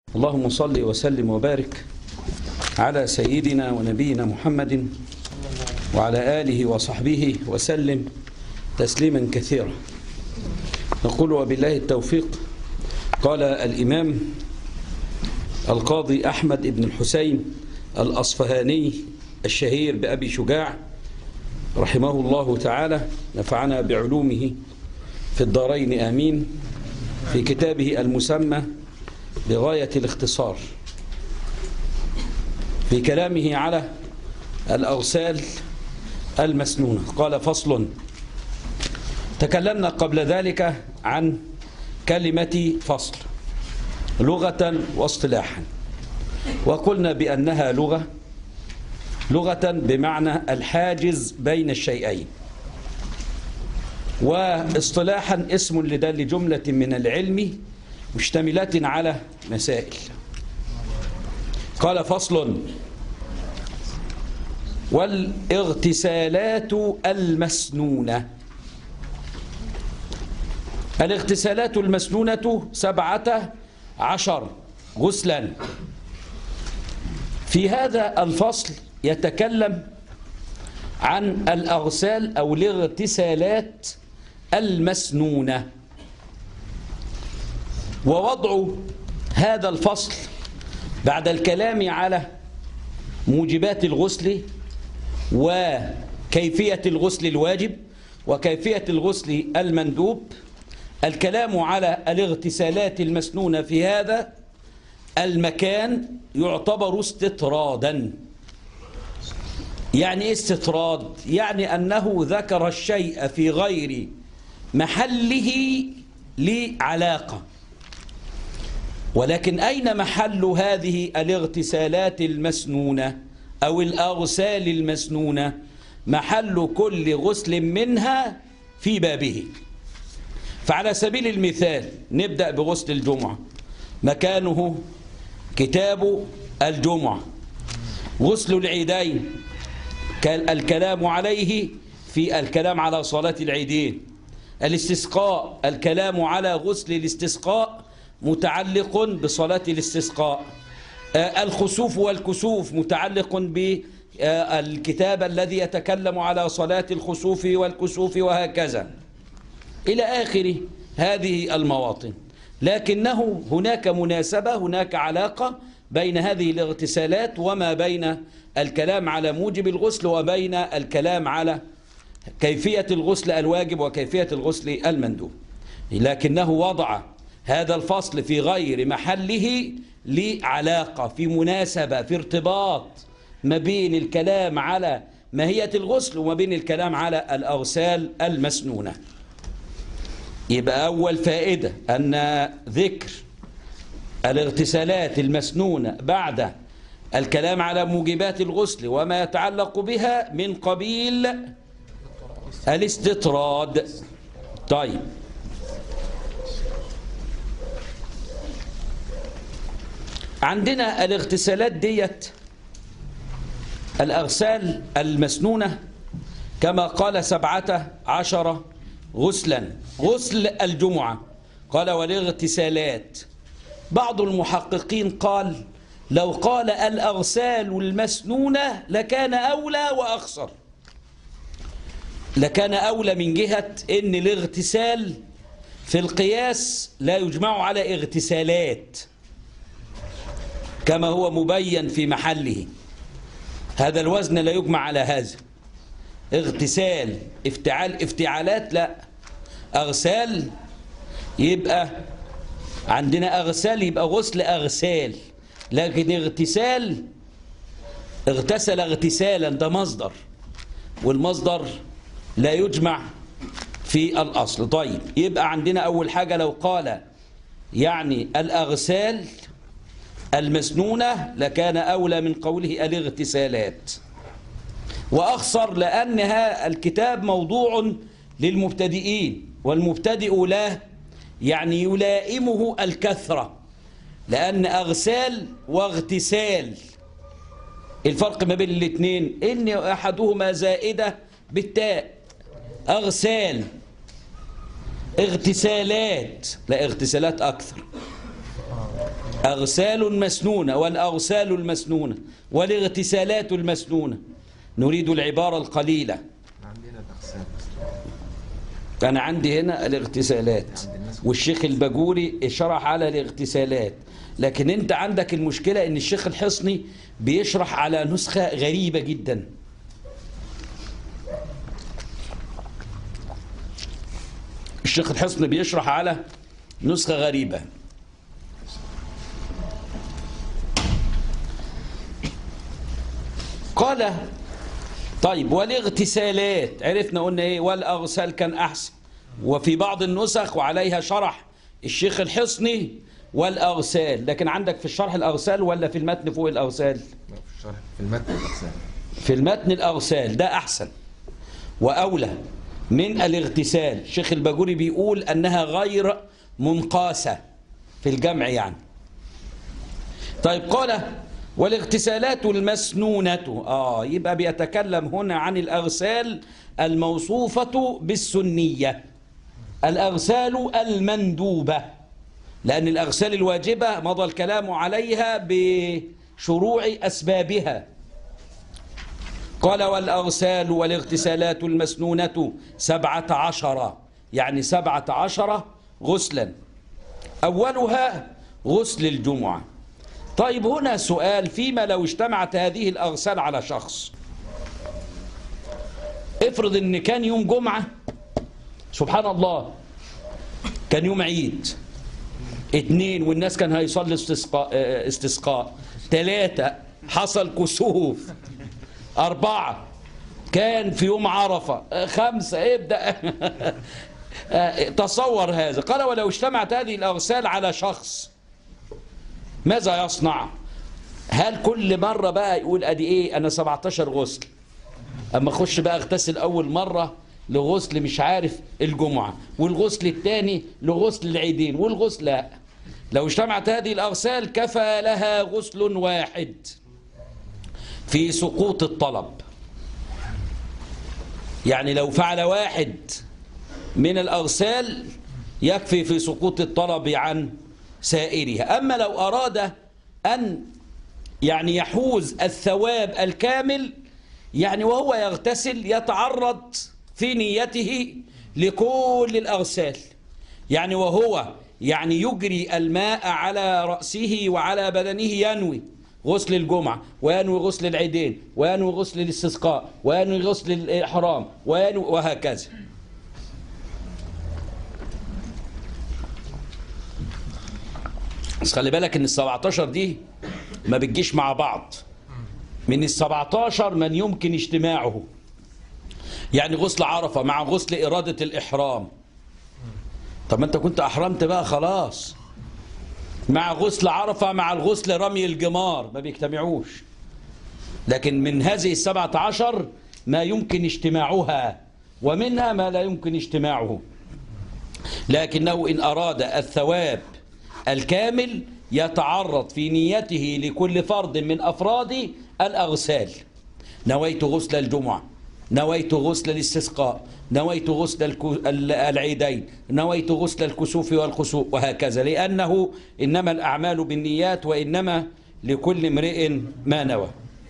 اللهم صل وسلم وبارك على سيدنا ونبينا محمد وعلى آله وصحبه وسلم تسليما كثيرا نقول وبالله التوفيق قال الإمام القاضي أحمد بن الحسين الأصفهاني الشهير بأبي شجاع رحمه الله تعالى نفعنا بعلومه في الدارين آمين في كتابه المسمى بغاية الاختصار في كلامه على الأغسال المسنونة قال فصل تكلمنا قبل ذلك عن كلمة فصل لغة واصطلاحا وقلنا بأنها لغة لغة بمعنى الحاجز بين الشيئين واصطلاحا اسم لدل جملة من العلم مشتملة على مسائل قال فصل والاغتسالات المسنونة الاغتسالات المسنونة سبعة عشر غسلا في هذا الفصل يتكلم عن الأغسال أو الاغتسالات المسنونة ووضع هذا الفصل بعد الكلام على موجبات الغسل وكيفية الغسل الواجب وكيفية الغسل المندوب الكلام على الاغتسالات المسنونة في هذا المكان يعتبر استطرادا يعني استطراد يعني أنه ذكر الشيء في غير محله لعلاقة ولكن أين محل هذه الاغتسالات المسنونة أو الأغسال المسنونة محل كل غسل منها في بابه فعلى سبيل المثال نبدأ بغسل الجمعة مكانه كتاب الجمعة غسل العيدين الكلام عليه في الكلام على صلاة العيدين الاستسقاء الكلام على غسل الاستسقاء متعلق بصلاة الاستسقاء الخسوف والكسوف متعلق بالكتاب الذي يتكلم على صلاة الخسوف والكسوف وهكذا إلى آخر هذه المواطن لكنه هناك مناسبة هناك علاقة بين هذه الاغتسالات وما بين الكلام على موجب الغسل وبين الكلام على كيفية الغسل الواجب وكيفية الغسل المندوب لكنه وضع هذا الفصل في غير محله لعلاقة في مناسبة في ارتباط ما بين الكلام على ماهية الغسل وما بين الكلام على الأغسال المسنونة يبقى أول فائدة أن ذكر الاغتسالات المسنونة بعد الكلام على موجبات الغسل وما يتعلق بها من قبيل الاستطراد طيب عندنا الاغتسالات ديت الأغسال المسنونة كما قال سبعة عشر غسلا غسل الجمعة قال والاغتسالات بعض المحققين قال لو قال الأغسال المسنونة لكان أولى وأخصر لكان أولى من جهة أن الاغتسال في القياس لا يجمع على اغتسالات كما هو مبين في محله هذا الوزن لا يجمع على هذا اغتسال افتعال افتعالات لا أغسال يبقى عندنا أغسال يبقى غسل أغسال لكن اغتسال اغتسل اغتسالا ده مصدر والمصدر لا يجمع في الأصل طيب يبقى عندنا أول حاجة لو قال يعني الأغسال المسنونة لكان أولى من قوله الاغتسالات وأخصر لأنها الكتاب موضوع للمبتدئين والمبتدئ لا يعني يلائمه الكثرة لأن أغسال واغتسال الفرق ما بين الاثنين إن أحدهما زائدة بالتاء أغسال اغتسالات لا اغتسالات أكثر أغسال مسنونة والأغسال المسنونة والاغتسالات المسنونة نريد العبارة القليلة عندنا الأقسام أنا عندي هنا الاغتسالات والشيخ البجوري شرح على الاغتسالات لكن أنت عندك المشكلة أن الشيخ الحصني بيشرح على نسخة غريبة جدا الشيخ الحصني بيشرح على نسخة غريبة قال طيب والاغتسالات عرفنا قلنا ايه والاغسال كان احسن وفي بعض النسخ وعليها شرح الشيخ الحصني والاغسال لكن عندك في الشرح الاغسال ولا في المتن فوق الاغسال لا، في الشرح في المتن الأقسام في المتن الاغسال ده احسن واولى من الاغتسال الشيخ الباجوري بيقول انها غير منقاسه في الجمع يعني طيب قال والاغتسالات المسنونة آه يبقى بيتكلم هنا عن الأغسال الموصوفة بالسنية الأغسال المندوبة لأن الأغسال الواجبة مضى الكلام عليها بشروع أسبابها قال والأغسال والاغتسالات المسنونة سبعة عشر يعني سبعة عشر غسلا أولها غسل الجمعة طيب هنا سؤال فيما لو اجتمعت هذه الأغسال على شخص افرض ان كان يوم جمعة سبحان الله كان يوم عيد اتنين والناس كان هيصلي استسقاء, اه، استسقاء تلاتة حصل كسوف أربعة كان في يوم عرفة اه، خمسة ابدأ اه، تصور هذا قال ولو اجتمعت هذه الأغسال على شخص ماذا يصنع هل كل مرة بقى يقول ادي ايه انا 17 غسل اما اخش بقى اغتسل اول مرة لغسل مش عارف الجمعة والغسل الثاني لغسل العيدين والغسل لا لو اجتمعت هذه الاغسال كفى لها غسل واحد في سقوط الطلب يعني لو فعل واحد من الأغسال يكفي في سقوط الطلب عن سائرها أما لو أراد أن يعني يحوز الثواب الكامل يعني وهو يغتسل يتعرض في نيته لكل الأغسال يعني وهو يعني يجري الماء على رأسه وعلى بدنه ينوي غسل الجمعة وينوي غسل العيدين وينوي غسل الاستسقاء وينوي غسل الإحرام وينوي وهكذا بس خلي بالك ان ال 17 دي ما بتجيش مع بعض من ال 17 من يمكن اجتماعه يعني غسل عرفة مع غسل إرادة الإحرام طب ما انت كنت أحرمت بقى خلاص مع غسل عرفة مع الغسل رمي الجمار ما بيجتمعوش لكن من هذه السبعة عشر ما يمكن اجتماعها ومنها ما لا يمكن اجتماعه لكنه إن أراد الثواب الكامل يتعرض في نيته لكل فرد من أفراد الأغسال نويت غسل الجمعة نويت غسل الاستسقاء نويت غسل الكو- ال- العيدين نويت غسل الكسوف والخسوف وهكذا لأنه إنما الأعمال بالنيات وإنما لكل امرئ ما نوى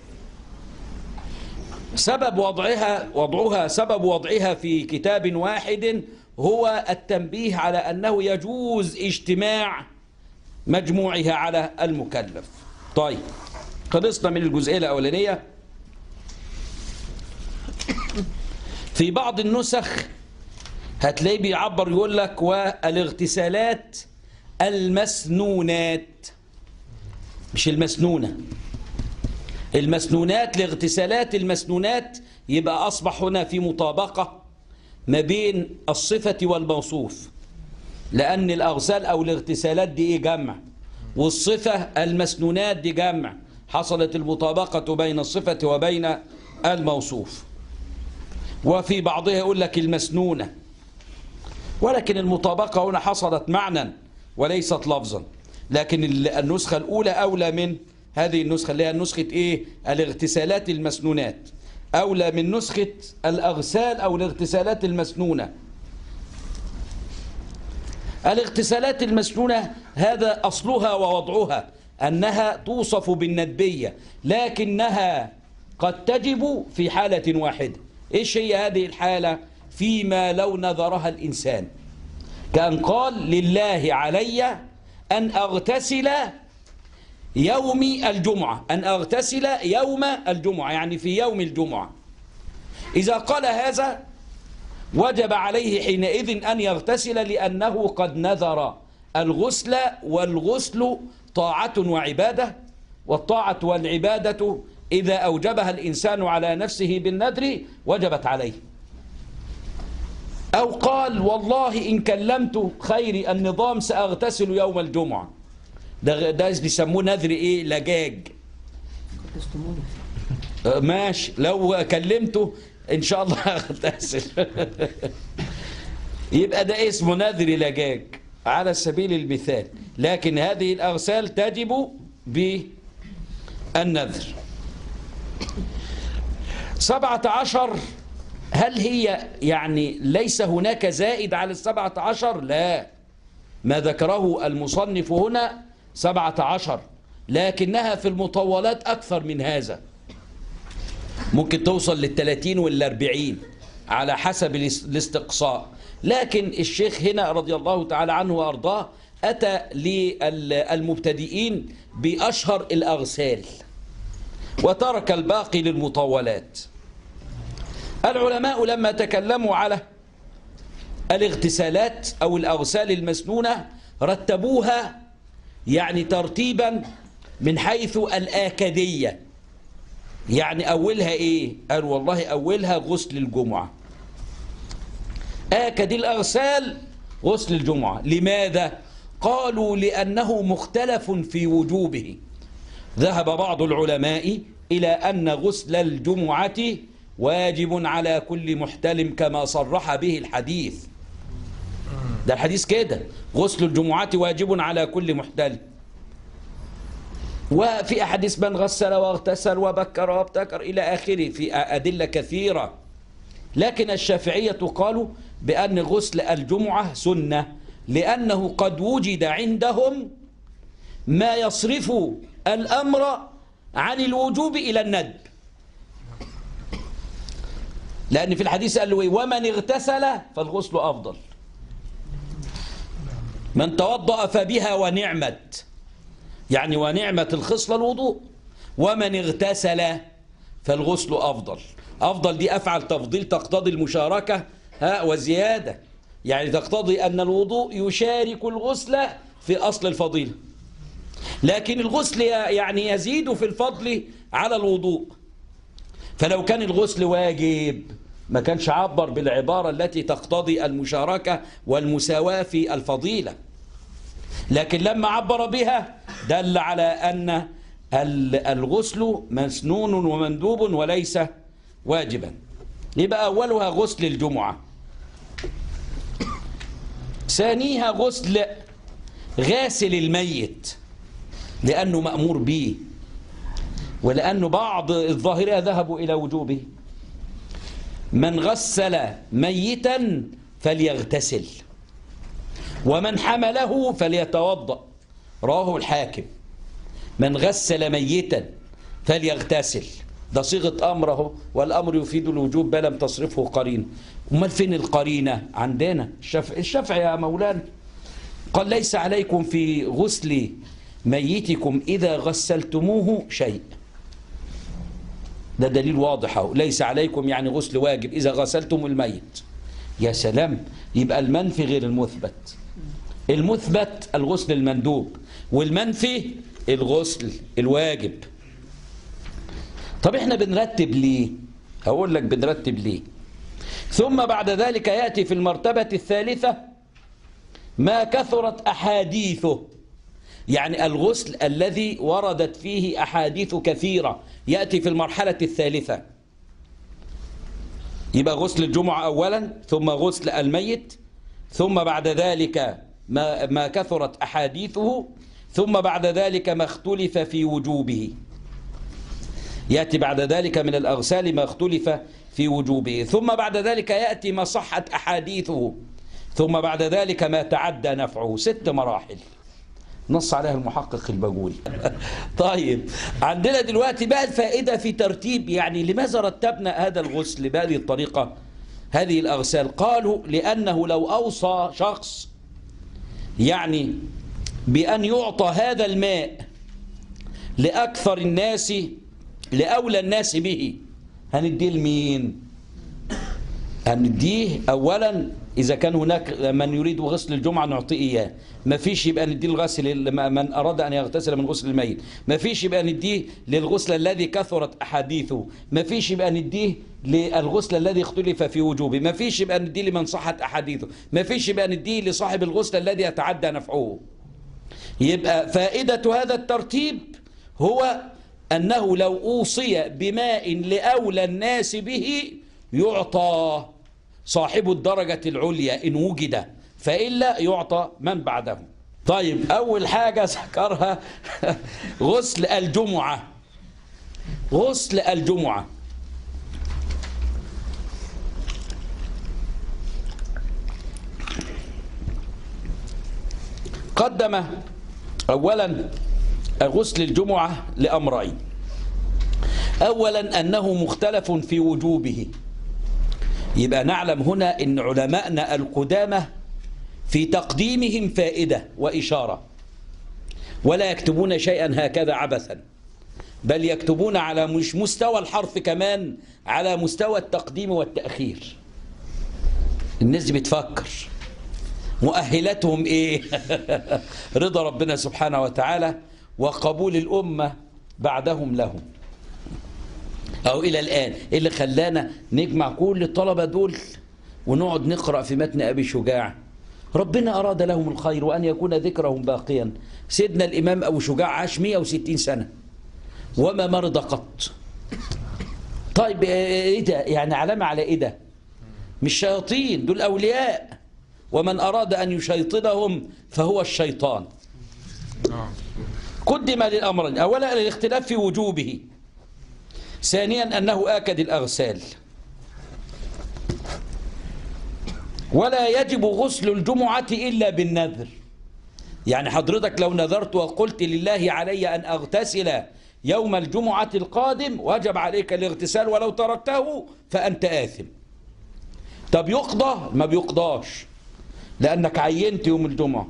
سبب وضعها وضعها سبب وضعها في كتاب واحد هو التنبيه على أنه يجوز اجتماع مجموعها على المكلف طيب خلصنا من الجزئية الأولانية في بعض النسخ هتلاقيه بيعبر يقول لك والاغتسالات المسنونات مش المسنونة المسنونات لاغتسالات المسنونات يبقى أصبح هنا في مطابقة ما بين الصفة والموصوف لأن الأغسال أو الاغتسالات دي إيه جمع والصفة المسنونات دي جمع حصلت المطابقة بين الصفة وبين الموصوف وفي بعضها يقول لك المسنونة ولكن المطابقة هنا حصلت معنى وليست لفظا لكن ال- النسخة الأولى أولى من هذه النسخة اللي هي نسخة إيه الاغتسالات المسنونات أولى من نسخة الأغسال أو الاغتسالات المسنونة الاغتسالات المسنونة هذا أصلها ووضعها أنها توصف بالندبية لكنها قد تجب في حالة واحدة إيش هي هذه الحالة فيما لو نذرها الإنسان كان قال لله علي أن أغتسل يوم الجمعة أن أغتسل يوم الجمعة يعني في يوم الجمعة إذا قال هذا وجب عليه حينئذ أن يغتسل لأنه قد نذر الغسل والغسل طاعة وعبادة والطاعة والعبادة إذا أوجبها الإنسان على نفسه بالنذر وجبت عليه أو قال والله إن كلمت خيري النظام سأغتسل يوم الجمعة ده, ده بيسموه نذر إيه لجاج آه، ماشي لو كلمته إن شاء الله هغتسل يبقى ده اسمه نذر لجاج على سبيل المثال لكن هذه الأغسال تجب بالنذر سبعة عشر هل هي يعني ليس هناك زائد على السبعة عشر لا ما ذكره المصنف هنا سبعة عشر لكنها في المطولات أكثر من هذا ممكن توصل للثلاثين والاربعين على حسب الاس- الاستقصاء لكن الشيخ هنا رضي الله تعالى عنه وأرضاه أتى للمبتدئين بأشهر الأغسال وترك الباقي للمطولات العلماء لما تكلموا على الاغتسالات أو الأغسال المسنونة رتبوها يعني ترتيبا من حيث الآكدية يعني أولها إيه؟ قال والله أولها غسل الجمعة آكد الأغسال غسل الجمعة لماذا؟ قالوا لأنه مختلف في وجوبه ذهب بعض العلماء إلى أن غسل الجمعة واجب على كل محتلم كما صرح به الحديث ده الحديث كده غسل الجمعة واجب على كل محتلم وفي أحاديث من غسل واغتسل وبكر وابتكر إلى آخره في أدلة كثيرة لكن الشافعية قالوا بأن غسل الجمعة سنة لأنه قد وجد عندهم ما يصرف الأمر عن الوجوب إلى الندب لأن في الحديث قال له إيه؟ ومن اغتسل فالغسل أفضل من توضأ فبها ونعمت يعني ونعمة الخصلة الوضوء ومن اغتسل فالغسل أفضل أفضل دي أفعل تفضيل تقتضي المشاركة ها وزيادة يعني تقتضي أن الوضوء يشارك الغسل في أصل الفضيلة لكن الغسل يعني يزيد في الفضل على الوضوء فلو كان الغسل واجب ما كانش عبر بالعبارة التي تقتضي المشاركة والمساواة في الفضيلة لكن لما عبر بها دل على أن ال- الغسل مسنون ومندوب وليس واجبا يبقى أولها غسل الجمعة ثانيها غسل غاسل الميت لأنه مأمور به ولأن بعض الظاهرة ذهبوا إلى وجوبه من غسل ميتا فليغتسل ومن حمله فليتوضأ رواه الحاكم من غسل ميتا فليغتسل ده صيغة أمره والأمر يفيد الوجوب بل لم تصرفه قرينة أمال فين القرينة عندنا الشفع, الشفع يا مولانا قال ليس عليكم في غسل ميتكم إذا غسلتموه شيء ده دليل واضح أهو ليس عليكم يعني غسل واجب إذا غسلتم الميت يا سلام يبقى المنفي غير المثبت المثبت الغسل المندوب والمنفي الغسل الواجب طب احنا بنرتب ليه هقول لك بنرتب ليه ثم بعد ذلك يأتي في المرتبة الثالثة ما كثرت أحاديثه يعني الغسل الذي وردت فيه أحاديث كثيرة يأتي في المرحلة الثالثة يبقى غسل الجمعة أولا ثم غسل الميت ثم بعد ذلك ما, ما كثرت أحاديثه ثم بعد ذلك ما اختلف في وجوبه يأتي بعد ذلك من الأغسال ما اختلف في وجوبه ثم بعد ذلك يأتي ما صحت أحاديثه ثم بعد ذلك ما تعدى نفعه ست مراحل نص عليها المحقق البجولي طيب عندنا دلوقتي بقى الفائدة في ترتيب يعني لماذا رتبنا هذا الغسل بهذه الطريقة هذه الأغسال قالوا لأنه لو أوصى شخص يعني بأن يعطى هذا الماء لأكثر الناس لأولى الناس به هنديه لمين هنديه أولا إذا كان هناك من يريد غسل الجمعة نعطيه إياه ما فيش يبقى نديه الغسل من أراد أن يغتسل من غسل الميت ما فيش يبقى نديه للغسل الذي كثرت أحاديثه ما فيش يبقى نديه للغسل الذي اختلف في وجوبه ما فيش يبقى نديه لمن صحت أحاديثه ما فيش يبقى نديه لصاحب الغسل الذي يتعدى نفعه يبقى فائدة هذا الترتيب هو أنه لو أوصي بماء لأولى الناس به يعطى صاحب الدرجة العليا إن وجد فإلا يعطى من بعده طيب أول حاجة ذكرها غسل الجمعة غسل الجمعة قدم أولا غسل الجمعة لأمرين أولا أنه مختلف في وجوبه يبقى نعلم هنا أن علماءنا القدامى في تقديمهم فائدة وإشارة ولا يكتبون شيئا هكذا عبثا بل يكتبون على مش مستوى الحرف كمان على مستوى التقديم والتأخير الناس دي بتفكر مؤهلاتهم ايه رضا ربنا سبحانه وتعالى وقبول الأمة بعدهم لهم أو إلى الآن إيه اللي خلانا نجمع كل الطلبة دول ونقعد نقرأ في متن أبي شجاع ربنا أراد لهم الخير وأن يكون ذكرهم باقيا سيدنا الإمام أبو شجاع عاش 160 سنة وما مرض قط طيب إيه ده يعني علامة على إيه ده مش شياطين دول أولياء ومن أراد أن يشيطنهم فهو الشيطان قدم للأمرين أولا الاختلاف في وجوبه ثانيا أنه آكد الأغسال ولا يجب غسل الجمعة إلا بالنذر يعني حضرتك لو نذرت وقلت لله علي أن أغتسل يوم الجمعة القادم وجب عليك الاغتسال ولو تركته فأنت آثم طب يقضى ما بيقضاش لأنك عينت يوم الجمعة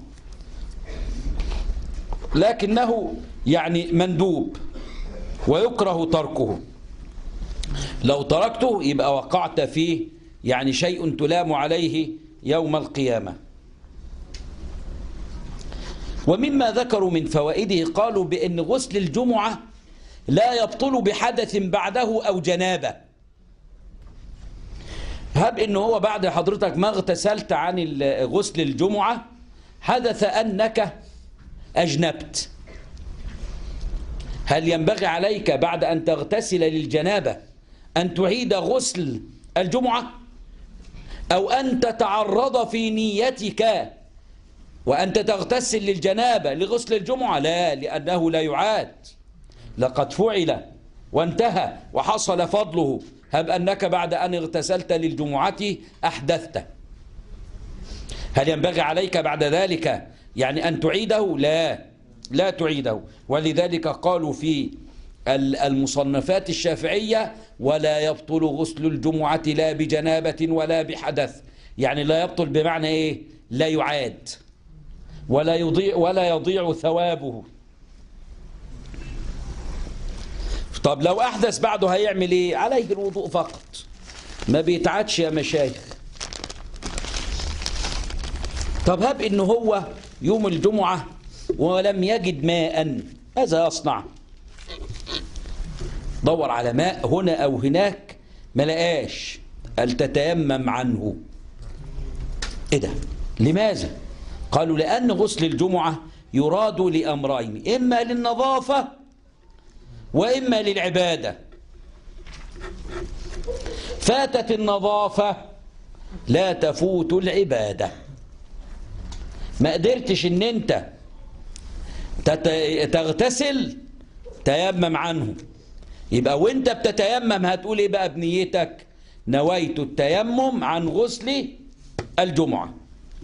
لكنه يعني مندوب ويكره تركه لو تركته يبقى وقعت فيه يعني شيء تلام عليه يوم القيامة ومما ذكروا من فوائده قالوا بأن غسل الجمعة لا يبطل بحدث بعده أو جنابة هب أنه هو بعد حضرتك ما اغتسلت عن غسل الجمعة حدث أنك أجنبت هل ينبغي عليك بعد أن تغتسل للجنابة أن تعيد غسل الجمعة أو أن تتعرض في نيتك وأنت تغتسل للجنابة لغسل الجمعة لا لأنه لا يعاد لقد فعل وانتهى وحصل فضله هب أنك بعد أن اغتسلت للجمعة أحدثت هل ينبغي عليك بعد ذلك يعني أن تعيده لا لا تعيده ولذلك قالوا في المصنفات الشافعية ولا يبطل غسل الجمعة لا بجنابة ولا بحدث يعني لا يبطل بمعنى إيه لا يعاد ولا يضيع ولا يضيع ثوابه طب لو أحدث بعده هيعمل إيه عليه الوضوء فقط ما بيتعادش يا مشايخ طب هب إن هو يوم الجمعة ولم يجد ماء ماذا يصنع دور على ماء هنا أو هناك ما لقاش قال تتيمم عنه ايه ده لماذا قالوا لأن غسل الجمعة يراد لأمرين إما للنظافة وإما للعبادة فاتت النظافة لا تفوت العبادة ما قدرتش ان انت تغتسل تيمم عنه يبقى وانت بتتيمم هتقول ايه بقى بنيتك نويت التيمم عن غسل الجمعة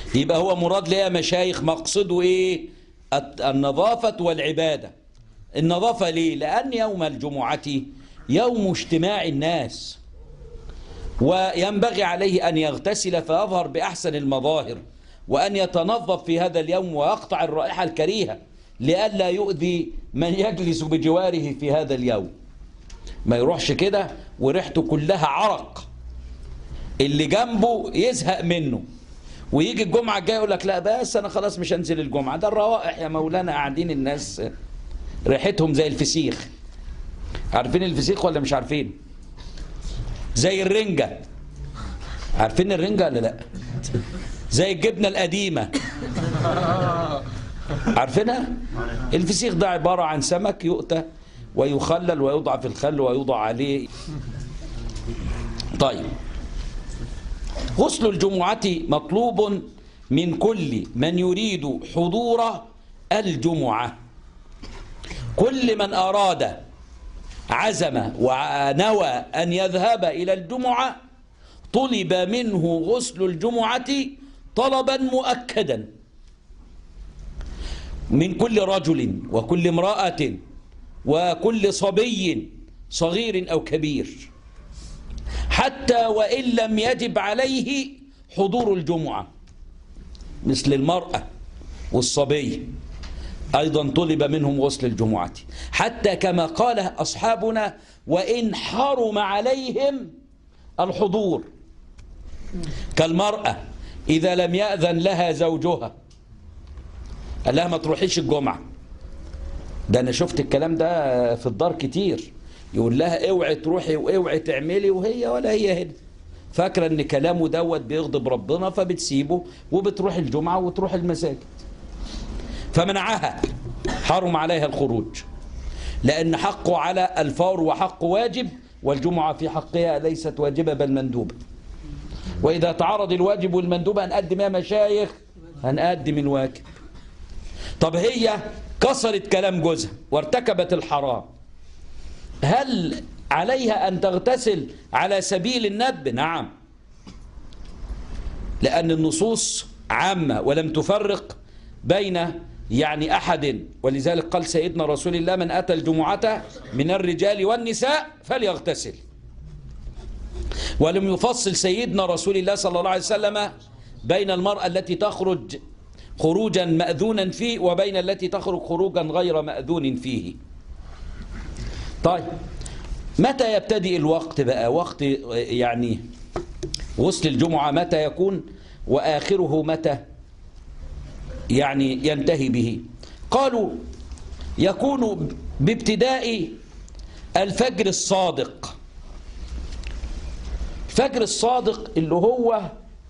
يبقى هو مراد ليه يا مشايخ مقصده ايه الت- النظافة والعبادة النظافة ليه لأن يوم الجمعة يوم اجتماع الناس وينبغي عليه أن يغتسل فيظهر بأحسن المظاهر وأن يتنظف في هذا اليوم ويقطع الرائحة الكريهة لئلا يؤذي من يجلس بجواره في هذا اليوم ما يروحش كده وريحته كلها عرق اللي جنبه يزهق منه ويجي الجمعة الجاية يقول لك لا بس أنا خلاص مش هنزل الجمعة ده الروائح يا مولانا قاعدين الناس ريحتهم زي الفسيخ عارفين الفسيخ ولا مش عارفين زي الرنجة عارفين الرنجة ولا لا زي الجبنة القديمة عارفينها الفسيخ ده عبارة عن سمك يؤتى ويخلل ويوضع في الخل ويوضع عليه طيب غسل الجمعة مطلوب من كل من يريد حضور الجمعة كل من أراد عزم ونوى أن يذهب إلى الجمعة طلب منه غسل الجمعة طلبا مؤكدا من كل رجل وكل امرأة وكل صبي صغير أو كبير حتى وإن لم يجب عليه حضور الجمعة مثل المرأة والصبي أيضا طلب منهم غسل الجمعة حتى كما قال أصحابنا وإن حرم عليهم الحضور كالمرأة إذا لم يأذن لها زوجها قال لها ما تروحيش الجمعة ده أنا شفت الكلام ده في الدار كتير يقول لها اوعي تروحي واوعي تعملي وهي ولا هي هنا فاكرة ان كلامه دوت بيغضب ربنا فبتسيبه وبتروح الجمعة وتروح المساجد فمنعها حرم عليها الخروج لأن حقه على الفور وحق واجب والجمعة في حقها ليست واجبة بل مندوبة وإذا تعارض الواجب والمندوب هنقدم يا مشايخ هنقدم الواجب طب هي كسرت كلام جوزها وارتكبت الحرام هل عليها أن تغتسل على سبيل الندب نعم لأن النصوص عامة ولم تفرق بين يعني أحد ولذلك قال سيدنا رسول الله من أتى الجمعة من الرجال والنساء فليغتسل ولم يفصل سيدنا رسول الله صلى الله عليه وسلم بين المرأة التي تخرج خروجا مأذونا فيه وبين التي تخرج خروجا غير مأذون فيه طيب متى يبتدئ الوقت بقى وقت يعني غسل الجمعة متى يكون وآخره متى يعني ينتهي به قالوا يكون بابتداء الفجر الصادق الفجر الصادق اللي هو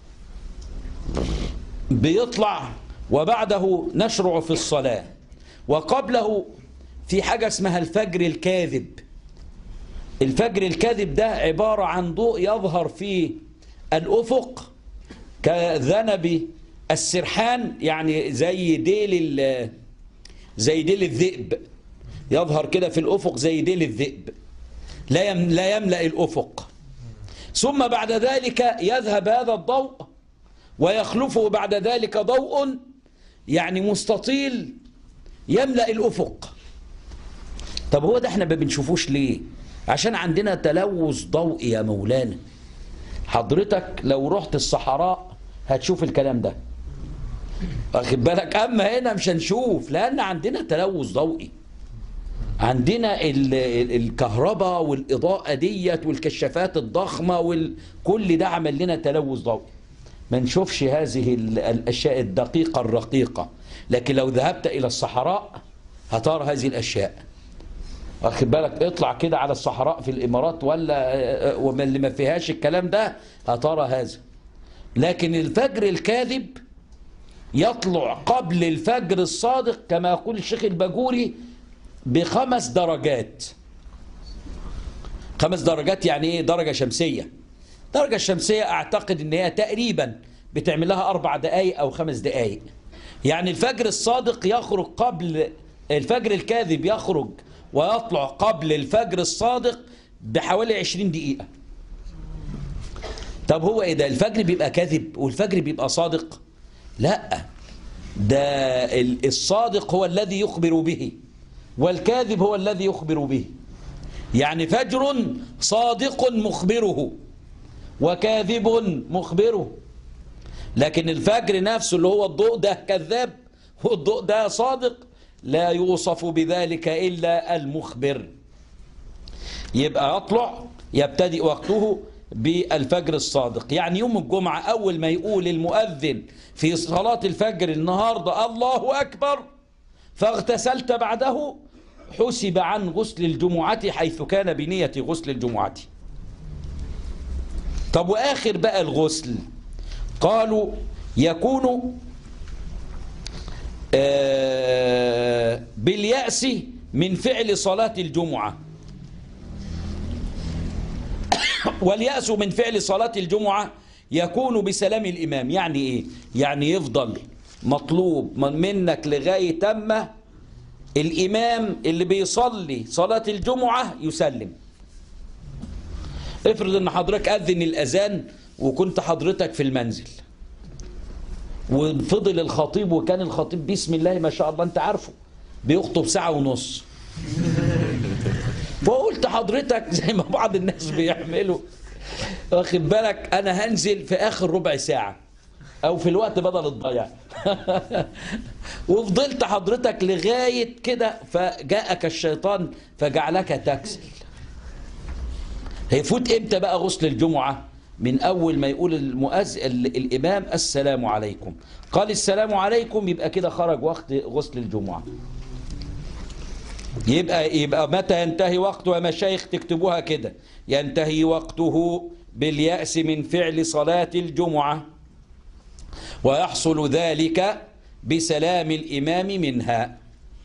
بيطلع وبعده نشرع في الصلاة وقبله في حاجة اسمها الفجر الكاذب الفجر الكاذب ده عبارة عن ضوء يظهر في الأفق كذنب السرحان يعني زي ديل زي ديل الذئب يظهر كده في الأفق زي ديل الذئب لا يم لا يملأ الأفق ثم بعد ذلك يذهب هذا الضوء ويخلفه بعد ذلك ضوء يعني مستطيل يملأ الأفق طب هو ده احنا ما بنشوفوش ليه عشان عندنا تلوث ضوئي يا مولانا حضرتك لو رحت الصحراء هتشوف الكلام ده واخد بالك اما هنا مش هنشوف لان عندنا تلوث ضوئي عندنا ال ال الكهرباء والاضاءه ديت والكشافات الضخمه وكل ده عمل لنا تلوث ضوئي ما نشوفش هذه الاشياء الدقيقه الرقيقه لكن لو ذهبت الى الصحراء هترى هذه الاشياء واخد بالك اطلع كده على الصحراء في الامارات ولا وما اللي ما فيهاش الكلام ده هترى هذا لكن الفجر الكاذب يطلع قبل الفجر الصادق كما يقول الشيخ الباجوري بخمس درجات خمس درجات يعني ايه درجة شمسية درجة الشمسية اعتقد ان هي تقريبا بتعمل لها اربع دقايق او خمس دقايق يعني الفجر الصادق يخرج قبل الفجر الكاذب يخرج ويطلع قبل الفجر الصادق بحوالي 20 دقيقة طب هو ايه ده الفجر بيبقى كاذب والفجر بيبقى صادق لا ده ال- الصادق هو الذي يخبر به والكاذب هو الذي يخبر به يعني فجر صادق مخبره وكاذب مخبره لكن الفجر نفسه اللي هو الضوء ده كذاب والضوء ده صادق لا يوصف بذلك إلا المخبر يبقى يطلع يبتدئ وقته بالفجر الصادق يعني يوم الجمعة أول ما يقول المؤذن في صلاة الفجر النهاردة الله أكبر فاغتسلت بعده حسب عن غسل الجمعة حيث كان بنية غسل الجمعة طب وآخر بقى الغسل قالوا يكون آه، باليأس من فعل صلاة الجمعة واليأس من فعل صلاة الجمعة يكون بسلام الإمام يعني إيه؟ يعني يفضل مطلوب من منك لغاية تم الإمام اللي بيصلي صلاة الجمعة يسلم افرض ان حضرتك أذن الأذان وكنت حضرتك في المنزل وفضل الخطيب وكان الخطيب بسم الله ما شاء الله انت عارفه بيخطب ساعة ونص فقلت حضرتك زي ما بعض الناس بيعملوا واخد بالك انا هنزل في اخر ربع ساعة او في الوقت بدل الضياع وفضلت حضرتك لغاية كده فجاءك الشيطان فجعلك تكسل هيفوت امتى بقى غسل الجمعة من اول ما يقول المؤذن ال- الامام السلام عليكم قال السلام عليكم يبقى كده خرج وقت غسل الجمعة يبقى يبقى متى ينتهي وقته يا مشايخ تكتبوها كده ينتهي وقته باليأس من فعل صلاة الجمعة ويحصل ذلك بسلام الإمام منها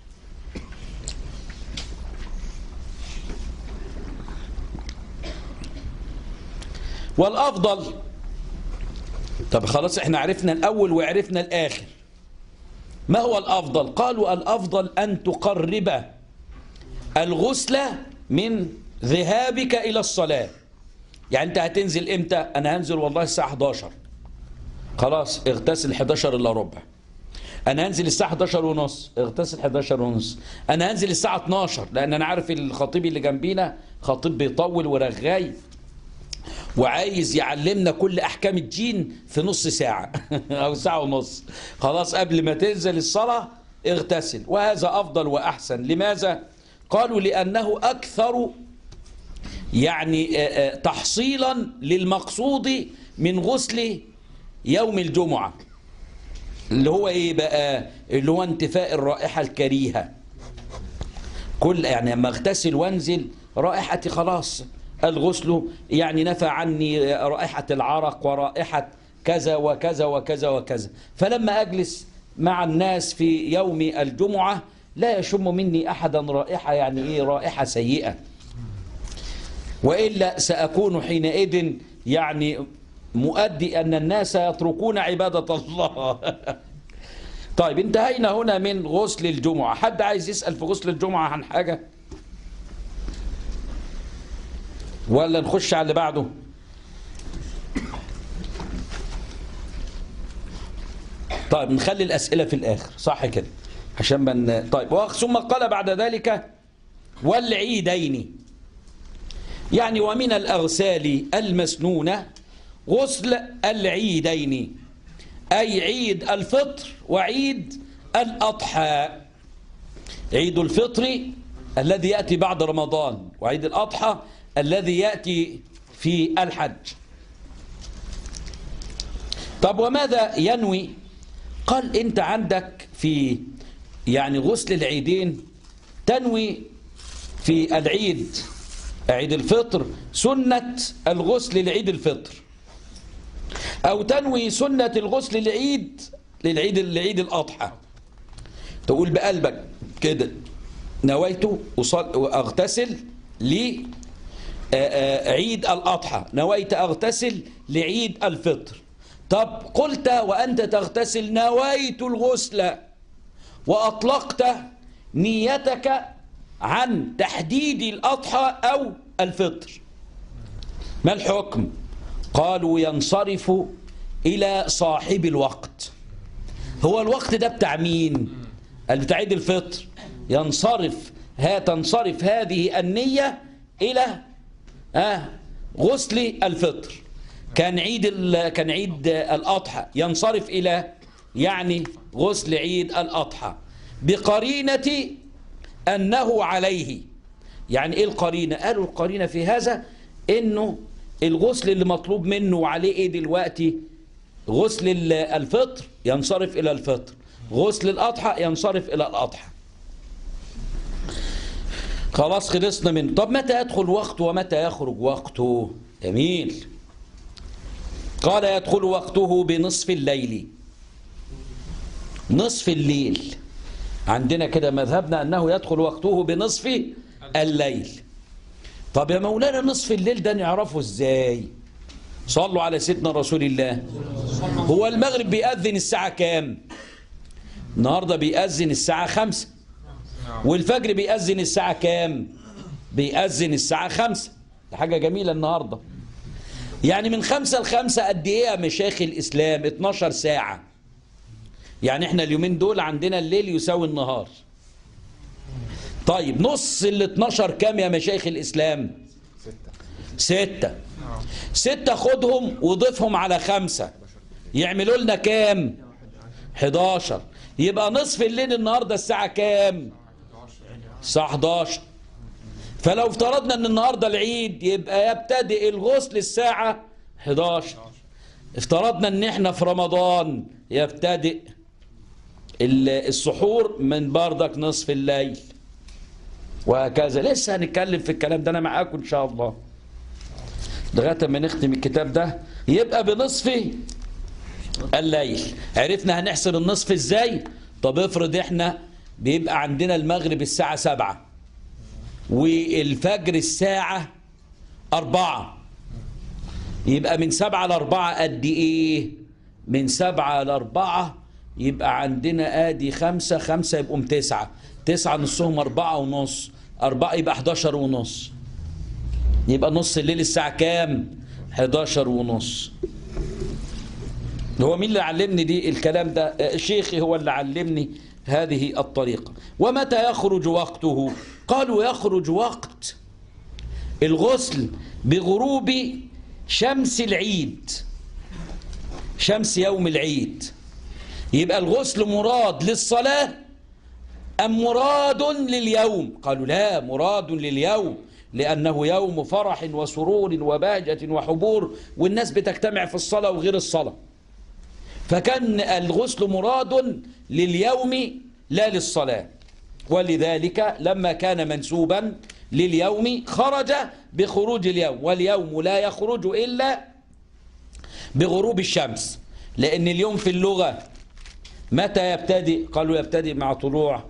والأفضل طب خلاص احنا عرفنا الأول وعرفنا الآخر ما هو الأفضل قالوا الأفضل أن تقرب الغسل من ذهابك إلى الصلاة يعني أنت هتنزل إمتى أنا هنزل والله الساعة 11 خلاص اغتسل 11 إلا ربع أنا هنزل الساعة 11 ونص اغتسل 11 ونص أنا هنزل الساعة 12 لأن أنا عارف الخطيب اللي جنبينا خطيب بيطول ورغاي وعايز يعلمنا كل أحكام الدين في نص ساعة أو ساعة ونص خلاص قبل ما تنزل الصلاة اغتسل وهذا أفضل وأحسن لماذا؟ قالوا لأنه أكثر يعني آه، آه، تحصيلا للمقصود من غسل يوم الجمعة اللي هو ايه بقى اللي هو انتفاء الرائحة الكريهة كل يعني لما اغتسل وانزل رائحتي خلاص الغسل يعني نفى عني رائحة العرق ورائحة كذا وكذا وكذا وكذا فلما أجلس مع الناس في يوم الجمعة لا يشم مني أحدا رائحة يعني إيه رائحة سيئة وإلا سأكون حينئذ يعني مؤدي أن الناس يتركون عبادة الله طيب انتهينا هنا من غسل الجمعة حد عايز يسأل في غسل الجمعة عن حاجة ولا نخش على اللي بعده طيب نخلي الأسئلة في الآخر صح كده عشان من طيب ثم قال بعد ذلك والعيدين يعني ومن الأغسال المسنونة غسل العيدين أي عيد الفطر وعيد الأضحى عيد الفطر الذي يأتي بعد رمضان وعيد الأضحى الذي يأتي في الحج طب وماذا ينوي قال انت عندك في يعني غسل العيدين تنوي في العيد عيد الفطر سنة الغسل لعيد الفطر أو تنوي سنة الغسل للعيد للعيد لعيد الأضحى تقول بقلبك كده نويت أصل وأغتسل لي عيد الأضحى نويت أغتسل لعيد الفطر طب قلت وأنت تغتسل نويت الغسل وأطلقت نيتك عن تحديد الأضحى أو الفطر ما الحكم قالوا ينصرف إلى صاحب الوقت هو الوقت ده بتاع مين قال بتاع عيد الفطر ينصرف ها تنصرف هذه النية إلى آه غسل الفطر كان عيد ال- كان عيد الأضحى ينصرف إلى يعني غسل عيد الأضحى بقرينة أنه عليه يعني إيه القرينة قالوا القرينة في هذا إنه الغسل اللي مطلوب منه وعليه إيه دلوقتي غسل ال- الفطر ينصرف إلى الفطر غسل الأضحى ينصرف إلى الأضحى خلاص خلصنا من طب متى يدخل وقته ومتى يخرج وقته جميل قال يدخل وقته بنصف الليل نصف الليل عندنا كده مذهبنا أنه يدخل وقته بنصف الليل طب يا مولانا نصف الليل ده نعرفه ازاي صلوا على سيدنا رسول الله هو المغرب بيأذن الساعة كام النهاردة بيأذن الساعة خمسة والفجر بيأذن الساعة كام بيأذن الساعة خمسة ده حاجة جميلة النهاردة يعني من خمسة لخمسة قد ايه يا مشايخ الإسلام 12 ساعة يعني احنا اليومين دول عندنا الليل يساوي النهار طيب نص ال 12 كام يا مشايخ الإسلام ستة ستة خدهم وضيفهم على خمسة يعملوا لنا كام 11 يبقى نصف الليل النهاردة الساعة كام الساعة 11 فلو افترضنا ان النهاردة العيد يبقى يبتدئ الغسل الساعة 11 افترضنا ان احنا في رمضان يبتدئ ال- السحور من بردك نصف الليل وهكذا لسه هنتكلم في الكلام ده انا معاكم ان شاء الله لغايه ما نختم الكتاب ده يبقى بنصف الليل عرفنا هنحسب النصف ازاي طب افرض احنا بيبقى عندنا المغرب الساعة سبعة والفجر الساعة أربعة يبقى من سبعة لأربعة قد إيه من سبعة لأربعة يبقى عندنا آدي خمسة خمسة يبقوا تسعة تسعة نصهم أربعة ونص أربعة يبقى 11 ونص يبقى نص الليل الساعة كام 11 ونص هو مين اللي علمني دي الكلام ده آه، شيخي هو اللي علمني هذه الطريقة ومتى يخرج وقته قالوا يخرج وقت الغسل بغروب شمس العيد شمس يوم العيد يبقى الغسل مراد للصلاة أم مراد لليوم قالوا لا مراد لليوم لأنه يوم فرح وسرور وبهجة وحبور والناس بتجتمع في الصلاة وغير الصلاة فكان الغسل مراد لليوم لا للصلاة ولذلك لما كان منسوبا لليوم خرج بخروج اليوم واليوم لا يخرج إلا بغروب الشمس لأن اليوم في اللغة متى يبتدئ قالوا يبتدئ مع طلوع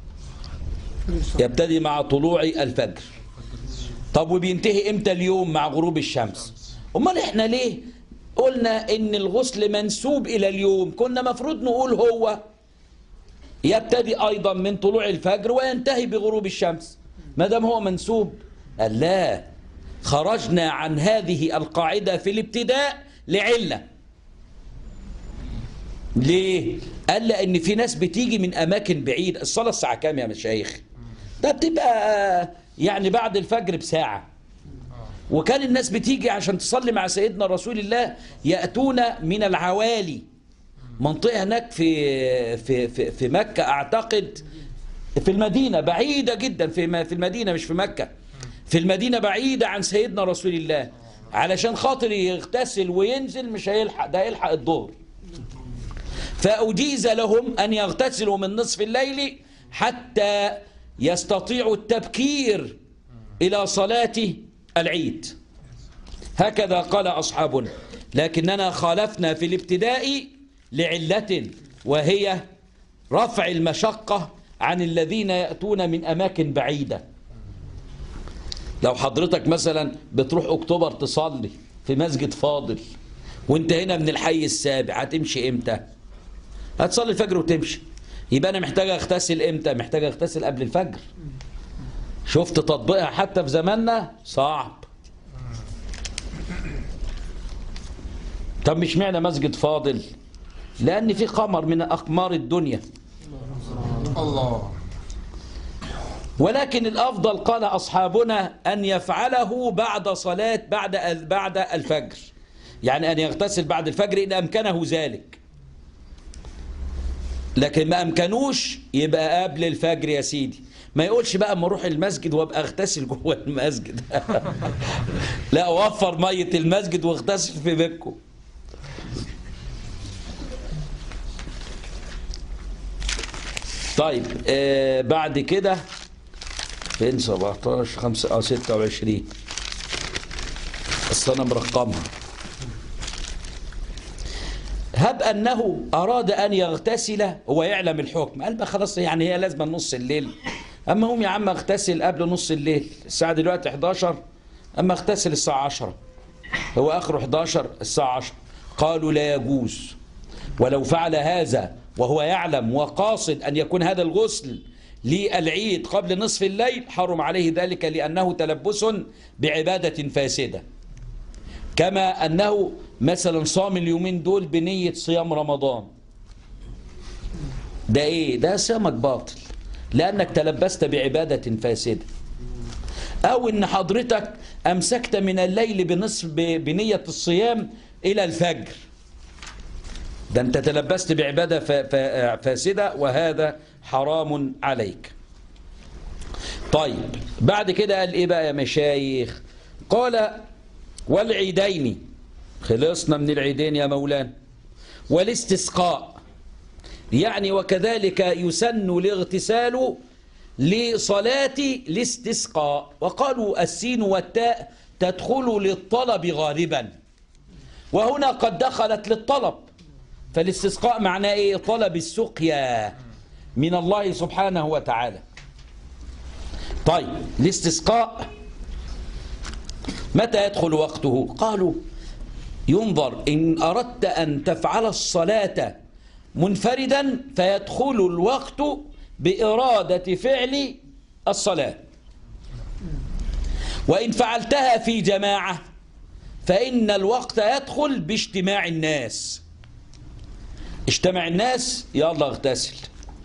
يبتدئ مع طلوع الفجر طب وبينتهي امتى اليوم مع غروب الشمس امال احنا ليه قلنا ان الغسل منسوب الى اليوم كنا مفروض نقول هو يبتدي ايضا من طلوع الفجر وينتهي بغروب الشمس ما دام هو منسوب قال لا خرجنا عن هذه القاعدة في الابتداء لعلة ليه؟ قال لأن في ناس بتيجي من أماكن بعيدة الصلاة الساعة كام يا مشايخ؟ ده بتبقى يعني بعد الفجر بساعة وكان الناس بتيجي عشان تصلي مع سيدنا رسول الله يأتون من العوالي منطقة هناك في في في, في مكة أعتقد في المدينة بعيدة جدا في م- في المدينة مش في مكة في المدينة بعيدة عن سيدنا رسول الله علشان خاطر يغتسل وينزل مش هيلحق ده يلحق الظهر فأجيز لهم أن يغتسلوا من نصف الليل حتى يستطيعوا التبكير إلى صلاة العيد هكذا قال أصحابنا لكننا خالفنا في الابتداء لعلة وهي رفع المشقة عن الذين يأتون من أماكن بعيدة لو حضرتك مثلا بتروح أكتوبر تصلي في مسجد فاضل وانت هنا من الحي السابع هتمشي امتى هتصلي الفجر وتمشي يبقى انا محتاج اغتسل امتى محتاج اغتسل قبل الفجر شفت تطبيقها حتى في زماننا صعب طب مش معنى مسجد فاضل لأن في قمر من أقمار الدنيا الله ولكن الأفضل قال أصحابنا أن يفعله بعد صلاة بعد بعد الفجر يعني أن يغتسل بعد الفجر إن أمكنه ذلك لكن ما أمكنوش يبقى قبل الفجر يا سيدي ما يقولش بقى اما اروح المسجد وابقى اغتسل جوه المسجد لا وفر ميه المسجد واغتسل في بيتكم طيب آه بعد كده فين 17 5 اه 26 اصل انا مرقمها هب انه اراد ان يغتسل هو يعلم الحكم قال بقى خلاص يعني هي لازم نص الليل اما هم يا عم اغتسل قبل نص الليل الساعه دلوقتي 11 اما اغتسل الساعه 10 هو اخره 11 الساعه 10 قالوا لا يجوز ولو فعل هذا وهو يعلم وقاصد أن يكون هذا الغسل للعيد قبل نصف الليل حرم عليه ذلك لأنه تلبس بعبادة فاسدة كما أنه مثلا صام اليومين دول بنية صيام رمضان ده إيه؟ ده صيامك باطل لأنك تلبست بعبادة فاسدة أو إن حضرتك أمسكت من الليل بنصف بنية الصيام إلى الفجر ده انت تلبست بعبادة فاسدة وهذا حرام عليك طيب بعد كده قال ايه بقى يا مشايخ قال والعيدين خلصنا من العيدين يا مولانا والاستسقاء يعني وكذلك يسن الاغتسال لصلاة الاستسقاء وقالوا السين والتاء تدخل للطلب غالبا وهنا قد دخلت للطلب فالاستسقاء معناه ايه طلب السقيا من الله سبحانه وتعالى طيب الاستسقاء متى يدخل وقته قالوا ينظر إن أردت أن تفعل الصلاة منفردا فيدخل الوقت بإرادة فعل الصلاة وإن فعلتها في جماعة فإن الوقت يدخل باجتماع الناس اجتمع الناس يلا اغتسل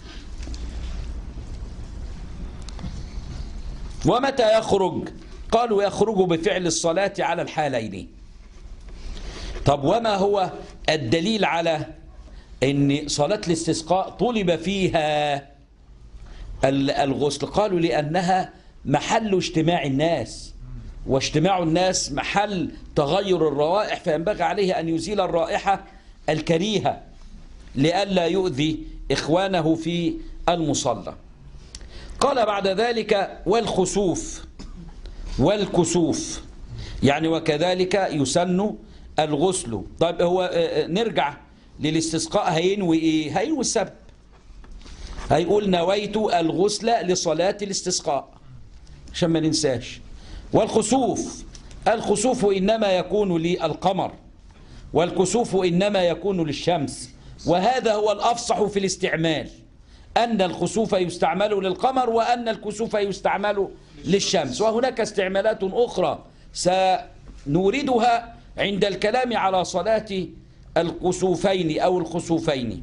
ومتى يخرج قالوا يخرج بفعل الصلاة على الحالين طب وما هو الدليل على ان صلاة الاستسقاء طلب فيها الغسل قالوا لأنها محل اجتماع الناس واجتماع الناس محل تغير الروائح فينبغي عليه أن يزيل الرائحة الكريهة لئلا يؤذي إخوانه في المصلى قال بعد ذلك والخسوف والكسوف يعني وكذلك يسن الغسل طيب هو نرجع للاستسقاء هينوي ايه هينوي السبب هيقول نويت الغسل لصلاة الاستسقاء عشان ما ننساش والخسوف الخسوف إنما يكون للقمر والكسوف إنما يكون للشمس وهذا هو الأفصح في الاستعمال أن الخسوف يستعمل للقمر وأن الكسوف يستعمل للشمس وهناك استعمالات أخرى سنوردها عند الكلام على صلاة الكسوفين أو الخسوفين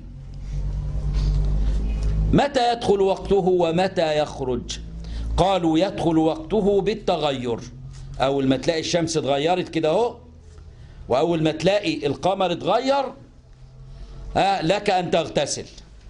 متى يدخل وقته ومتى يخرج قالوا يدخل وقته بالتغير أول ما تلاقي الشمس اتغيرت كده اهو وأول ما تلاقي القمر اتغير لك أن تغتسل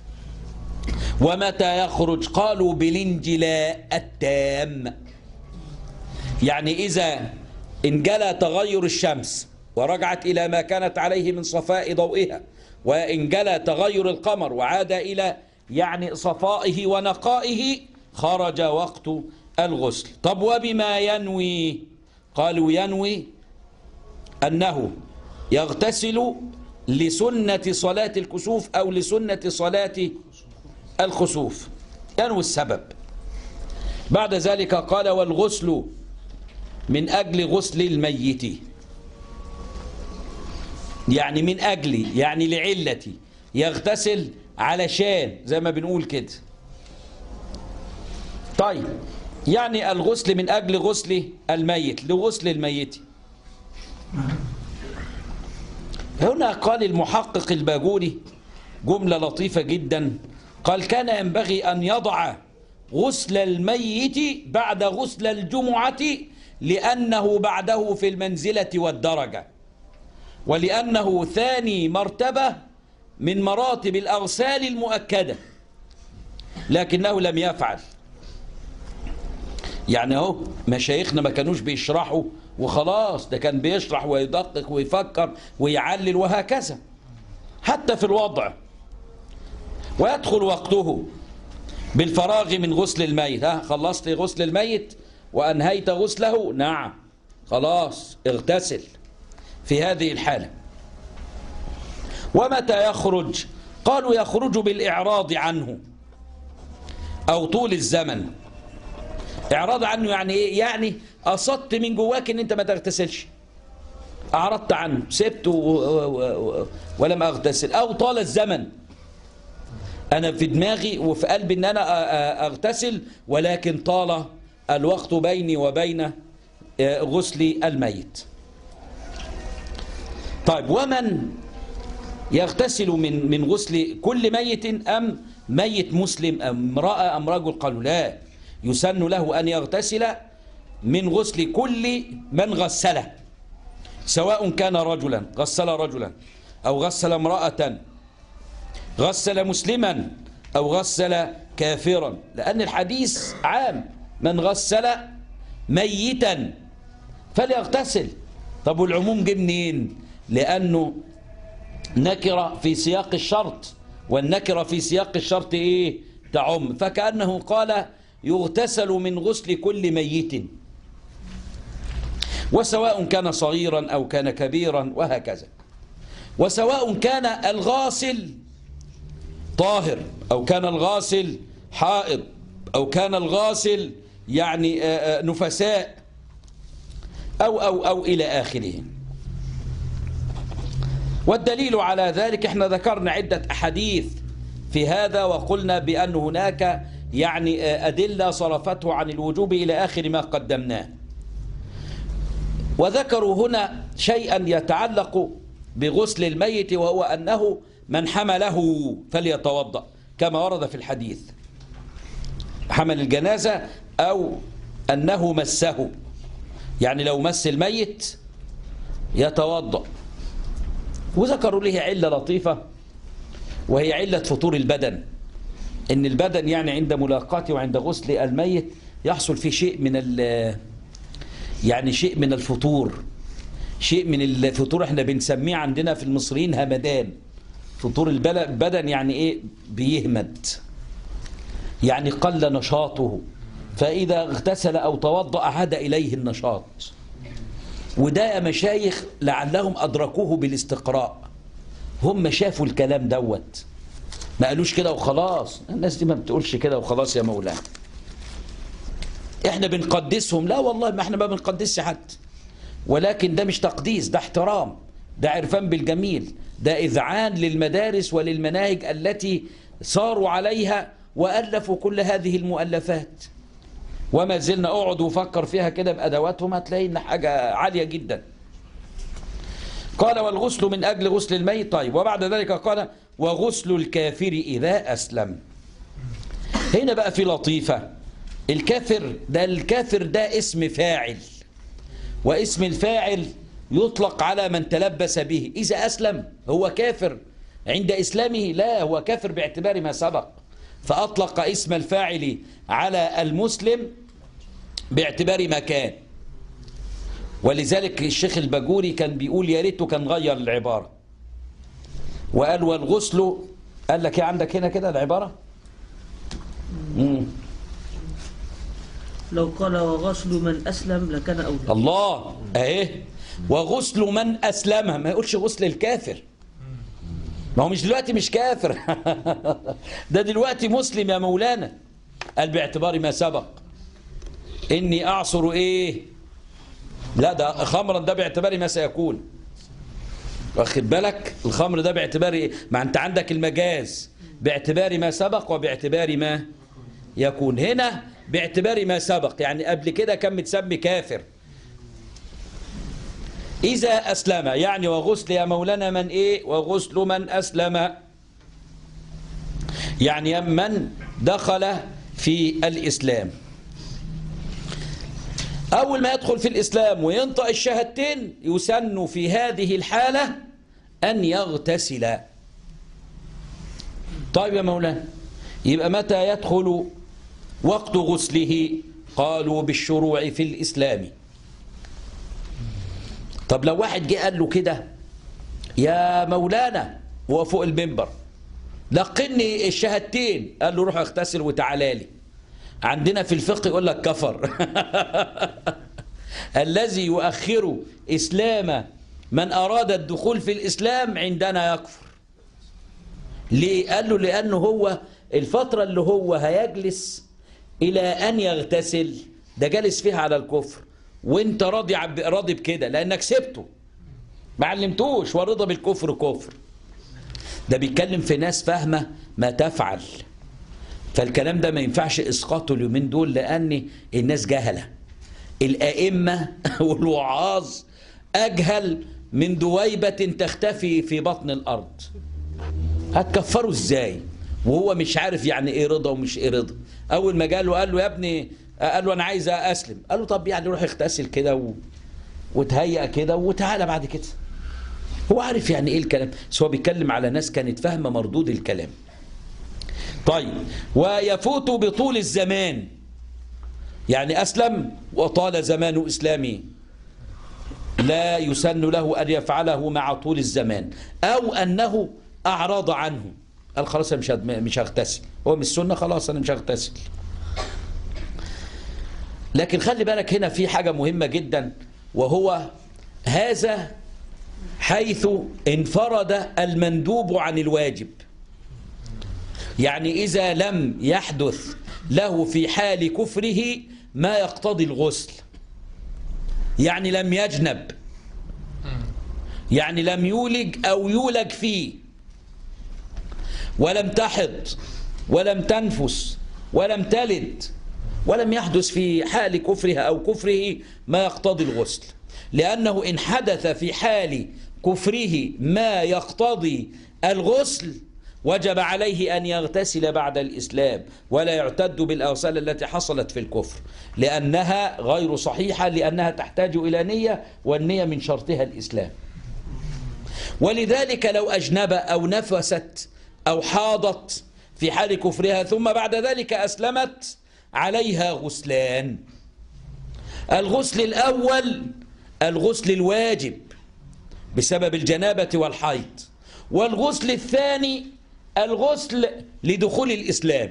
ومتى يخرج قالوا بالانجلاء التام يعني إذا انجلى تغير الشمس ورجعت إلى ما كانت عليه من صفاء ضوئها وانجلى تغير القمر وعاد إلى يعني صفائه ونقائه خرج وقت الغسل طب وبما ينوي قالوا ينوي أنه يغتسل لسنة صلاة الكسوف أو لسنة صلاة الخسوف ينوي السبب بعد ذلك قال والغسل من أجل غسل الميت يعني من أجل يعني لعلتي يغتسل علشان زي ما بنقول كده طيب يعني الغسل من أجل غسل الميت لغسل الميت هنا قال المحقق الباجوري جملة لطيفة جدا قال كان ينبغي أن يضع غسل الميت بعد غسل الجمعة لأنه بعده في المنزلة والدرجة ولأنه ثاني مرتبة من مراتب الأغسال المؤكدة لكنه لم يفعل يعني اهو مشايخنا ما كانوش بيشرحوا وخلاص ده كان بيشرح ويدقق ويفكر ويعلل وهكذا حتى في الوضع ويدخل وقته بالفراغ من غسل الميت ها خلصت غسل الميت وأنهيت غسله نعم خلاص اغتسل في هذه الحالة ومتى يخرج قالوا يخرج بالإعراض عنه أو طول الزمن إعراض عنه يعني إيه يعني قصدت من جواك إن أنت ما تغتسلش أعرضت عنه سبت و... و... و... ولم أغتسل أو طال الزمن أنا في دماغي وفي قلبي أن أنا أ- أ- أغتسل ولكن طال الوقت بيني وبين آه، غسل الميت طيب ومن يغتسل من من غسل كل ميت أم ميت مسلم أم امرأة أم رجل قالوا لا يسن له أن يغتسل من غسل كل من غسله سواء كان رجلا غسل رجلا أو غسل امرأة غسل مسلما أو غسل كافرا لأن الحديث عام من غسل ميتا فليغتسل طب والعموم جه منين لأنه نكرة في سياق الشرط والنكرة في سياق الشرط إيه تعم فكأنه قال يغتسل من غسل كل ميت وسواء كان صغيرا أو كان كبيرا وهكذا وسواء كان الغاسل طاهر أو كان الغاسل حائض أو كان الغاسل يعني آه، آه، نفساء أو أو أو إلى آخره والدليل على ذلك احنا ذكرنا عدة أحاديث في هذا وقلنا بأن هناك يعني آه، أدلة صرفته عن الوجوب إلى آخر ما قدمناه وذكروا هنا شيئا يتعلق بغسل الميت وهو أنه من حمله فليتوضأ كما ورد في الحديث حمل الجنازة أو أنه مسه يعني لو مس الميت يتوضأ وذكروا له علة لطيفة وهي علة فطور البدن إن البدن يعني عند ملاقاته وعند غسل الميت يحصل فيه شيء من ال يعني شيء من الفطور شيء من الفطور احنا بنسميه عندنا في المصريين همدان فطور البل- البدن يعني ايه بيهمد يعني قل نشاطه فإذا اغتسل أو توضأ عاد إليه النشاط وده يا مشايخ لعلهم أدركوه بالاستقراء هم شافوا الكلام دوت ما قالوش كده وخلاص الناس دي ما بتقولش كده وخلاص يا مولانا احنا بنقدسهم لا والله ما احنا ما بنقدسش حد ولكن ده مش تقديس ده احترام ده عرفان بالجميل ده إذعان للمدارس وللمناهج التي صاروا عليها وألفوا كل هذه المؤلفات وما زلنا اقعد وفكر فيها كده بأدواتهم هتلاقي إن حاجة عالية جدا قال والغسل من أجل غسل الميت طيب وبعد ذلك قال وغسل الكافر إذا أسلم هنا بقى في لطيفة الكافر ده الكافر ده اسم فاعل واسم الفاعل يطلق على من تلبس به إذا أسلم هو كافر عند إسلامه لا هو كافر باعتبار ما سبق فأطلق اسم الفاعل على المسلم باعتبار ما كان ولذلك الشيخ البجوري كان بيقول يا ريته كان غير العبارة وقال والغسل قال لك ايه عندك هنا كده العبارة مم. لو قال وغسل من أسلم لكان أولى الله اهي وغسل من أسلم ما يقولش غسل الكافر ما هو مش دلوقتي مش كافر ده دلوقتي مسلم يا مولانا قال باعتبار ما سبق إني أعصر إيه لا ده خمرا ده باعتبار ما سيكون واخد بالك الخمر ده باعتبار إيه ما أنت عندك المجاز باعتبار ما سبق وباعتبار ما يكون هنا باعتبار ما سبق يعني قبل كده كان متسمي كافر إذا أسلم يعني وغسل يا مولانا من إيه وغسل من أسلم يعني من دخل في الإسلام أول ما يدخل في الإسلام وينطق الشهادتين يسن في هذه الحالة أن يغتسل طيب يا مولانا يبقى متى يدخل وقت غسله قالوا بالشروع في الإسلام طب لو واحد جه قال له كده يا مولانا وهو فوق المنبر لقني الشهادتين قال له روح اغتسل وتعالى لي عندنا في الفقه يقول لك كفر الذي يؤخر إسلام من أراد الدخول في الإسلام عندنا يكفر ليه؟ قال له لأنه هو الفترة اللي هو هيجلس إلى أن يغتسل ده جالس فيها على الكفر وانت راضي عب- راضي بكده لأنك سبته ما علمتوش ورضا بالكفر كفر ده بيتكلم في ناس فاهمة ما تفعل فالكلام ده ما ينفعش إسقاطه اليومين دول لأن الناس جهلة الأئمة والوعاظ أجهل من دويبة تختفي في بطن الأرض هتكفره ازاي وهو مش عارف يعني ايه رضا ومش ايه رضا اول ما جاله قال له يا ابني قال له انا عايز اسلم قال له طب يعني روح اغتسل كده و... وتهيأ كده وتعالى بعد كده هو عارف يعني ايه الكلام بس هو بيتكلم على ناس كانت فاهمه مردود الكلام طيب ويفوت بطول الزمان يعني اسلم وطال زمان اسلامه لا يسن له أن يفعله مع طول الزمان أو أنه أعرض عنه قال خلاص أنا مش هد- مش هغتسل هو مش سنة خلاص أنا مش هغتسل لكن خلي بالك هنا في حاجة مهمة جدا وهو هذا حيث انفرد المندوب عن الواجب يعني إذا لم يحدث له في حال كفره ما يقتضي الغسل يعني لم يجنب يعني لم يولج أو يولج فيه ولم تحض ولم تنفس ولم تلد ولم يحدث في حال كفرها أو كفره ما يقتضي الغسل لأنه إن حدث في حال كفره ما يقتضي الغسل وجب عليه أن يغتسل بعد الإسلام ولا يعتد بالأغسال التي حصلت في الكفر لأنها غير صحيحة لأنها تحتاج إلى نية والنية من شرطها الإسلام ولذلك لو أجنب أو نفست أو حاضت في حال كفرها ثم بعد ذلك أسلمت عليها غسلان الغسل الأول الغسل الواجب بسبب الجنابة والحيض والغسل الثاني الغسل لدخول الإسلام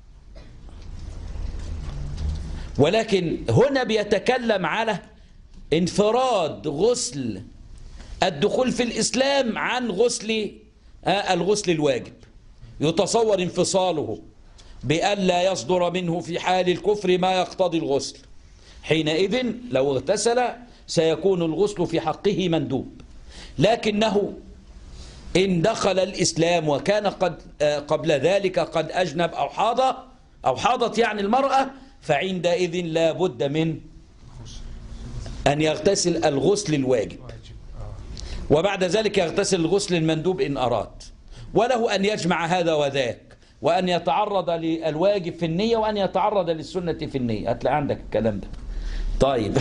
ولكن هنا بيتكلم على انفراد غسل الدخول في الإسلام عن غسل آه، الغسل الواجب يتصور انفصاله بأن لا يصدر منه في حال الكفر ما يقتضي الغسل حينئذ لو اغتسل سيكون الغسل في حقه مندوب لكنه إن دخل الإسلام وكان قد آه، قبل ذلك قد أجنب أو حاض أو حاضت يعني المرأة فعندئذ لا بد من أن يغتسل الغسل الواجب وبعد ذلك يغتسل الغسل المندوب إن أراد وله أن يجمع هذا وذاك وأن يتعرض للواجب في النية وأن يتعرض للسنة في النية هتلاقي عندك الكلام ده طيب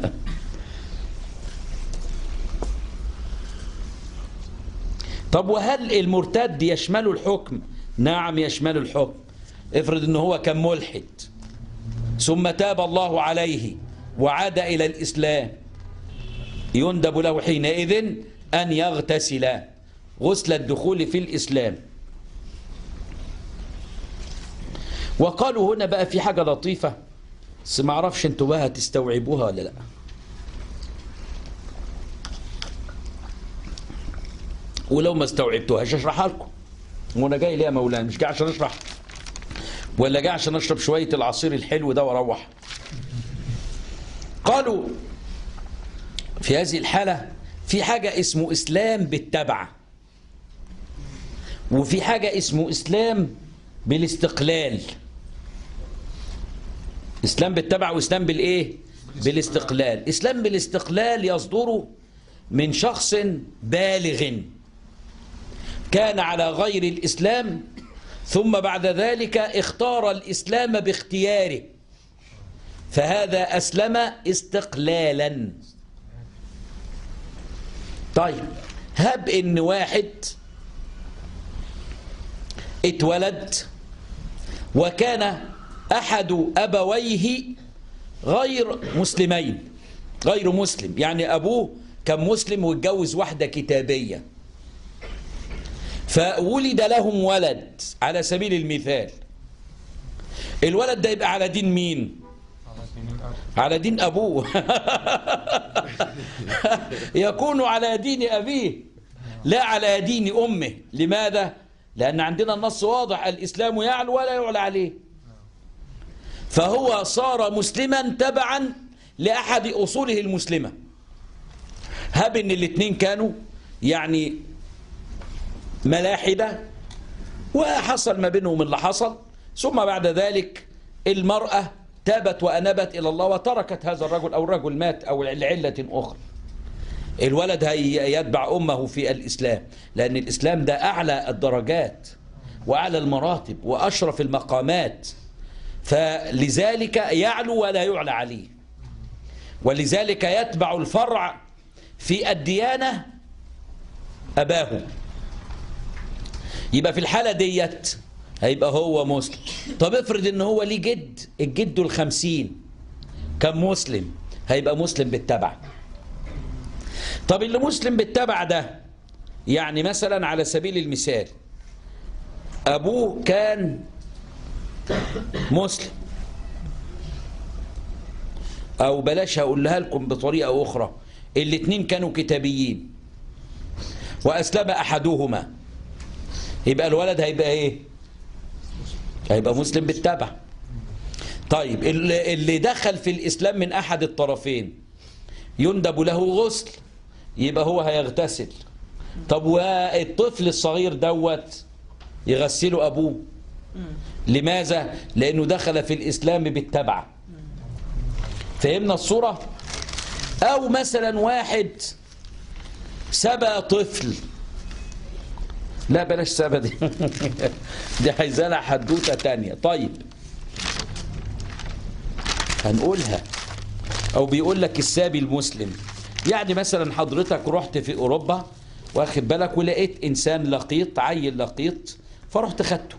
طب وهل المرتد يشمل الحكم نعم يشمل الحكم افرض ان هو كان ملحد ثم تاب الله عليه وعاد الى الاسلام يندب له حينئذ ان يغتسل غسل الدخول في الاسلام وقالوا هنا بقى في حاجه لطيفه بس ما اعرفش انتوا بقى هتستوعبوها ولا لا ولو ما استوعبتوهاش اشرحها لكم وانا جاي ليه يا مولانا مش جاي عشان اشرح ولا جاي عشان اشرب شويه العصير الحلو ده واروح قالوا في هذه الحاله في حاجه اسمه اسلام بالتبع وفي حاجه اسمه اسلام بالاستقلال اسلام بالتبع واسلام بالايه بالاستقلال اسلام بالاستقلال يصدر من شخص بالغ كان على غير الإسلام ثم بعد ذلك اختار الإسلام باختياره فهذا أسلم استقلالا طيب هب إن واحد اتولد وكان أحد أبويه غير مسلمين غير مسلم يعني أبوه كان مسلم واتجوز واحدة كتابية فولد لهم ولد على سبيل المثال الولد ده يبقى على دين مين على دين أبوه يكون على دين أبيه لا على دين أمه لماذا؟ لأن عندنا النص واضح الإسلام يعلو ولا يعلى عليه فهو صار مسلما تبعا لأحد أصوله المسلمة هب ان الاثنين كانوا يعني ملاحدة وحصل ما بينهم اللي حصل ثم بعد ذلك المرأة تابت وأنبت إلى الله وتركت هذا الرجل أو الرجل مات أو لعلة أخرى الولد يتبع أمه في الإسلام لأن الإسلام ده أعلى الدرجات وأعلى المراتب وأشرف المقامات فلذلك يعلو ولا يعلى عليه ولذلك يتبع الفرع في الديانة أباه يبقى في الحالة ديت هيبقى هو مسلم طب افرض ان هو ليه جد الجد الخمسين كان مسلم هيبقى مسلم بالتبع طب اللي مسلم بالتبع ده يعني مثلا على سبيل المثال أبوه كان مسلم أو بلاش هقولها لكم بطريقة أخرى الاتنين كانوا كتابيين وأسلم أحدهما يبقى الولد هيبقى إيه هيبقى مسلم بالتبع طيب اللي اللي دخل في الإسلام من أحد الطرفين يندب له غسل يبقى هو هيغتسل طب والطفل الصغير دوت يغسله أبوه لماذا؟ لأنه دخل في الإسلام بالتبع فهمنا الصورة؟ أو مثلا واحد سبى طفل لا بلاش سبى دي دي عايزة حدوتة تانية طيب هنقولها أو بيقول لك السابي المسلم يعني مثلا حضرتك رحت في أوروبا واخد بالك ولقيت إنسان لقيط عيل لقيط فرحت خدته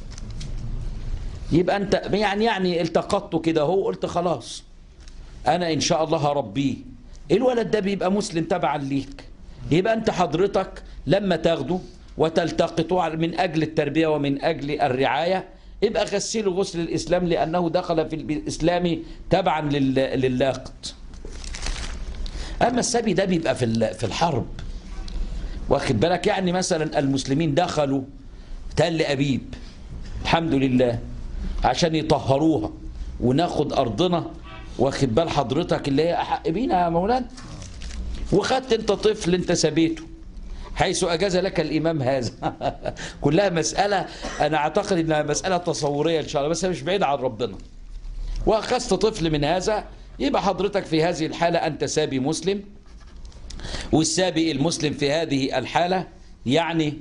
يبقى أنت يعني يعني التقطته كده هو قلت خلاص أنا إن شاء الله هربيه الولد ده بيبقى مسلم تبعا ليك يبقى أنت حضرتك لما تاخده وتلتقطه من أجل التربية ومن أجل الرعاية يبقى غسله غسل الإسلام لأنه دخل في الإسلام تبعا لل- للاقط أما السبي ده بيبقى في ال- في الحرب واخد بالك يعني مثلا المسلمين دخلوا تل أبيب الحمد لله عشان يطهروها وناخد أرضنا واخد بال حضرتك اللي هي أحق بينا يا مولانا وخدت انت طفل انت سبيته حيث أجاز لك الإمام هذا كلها مسألة أنا أعتقد أنها مسألة تصورية إن شاء الله بس هي مش بعيدة عن ربنا وأخذت طفل من هذا يبقى حضرتك في هذه الحالة أنت سابي مسلم والسابي المسلم في هذه الحالة يعني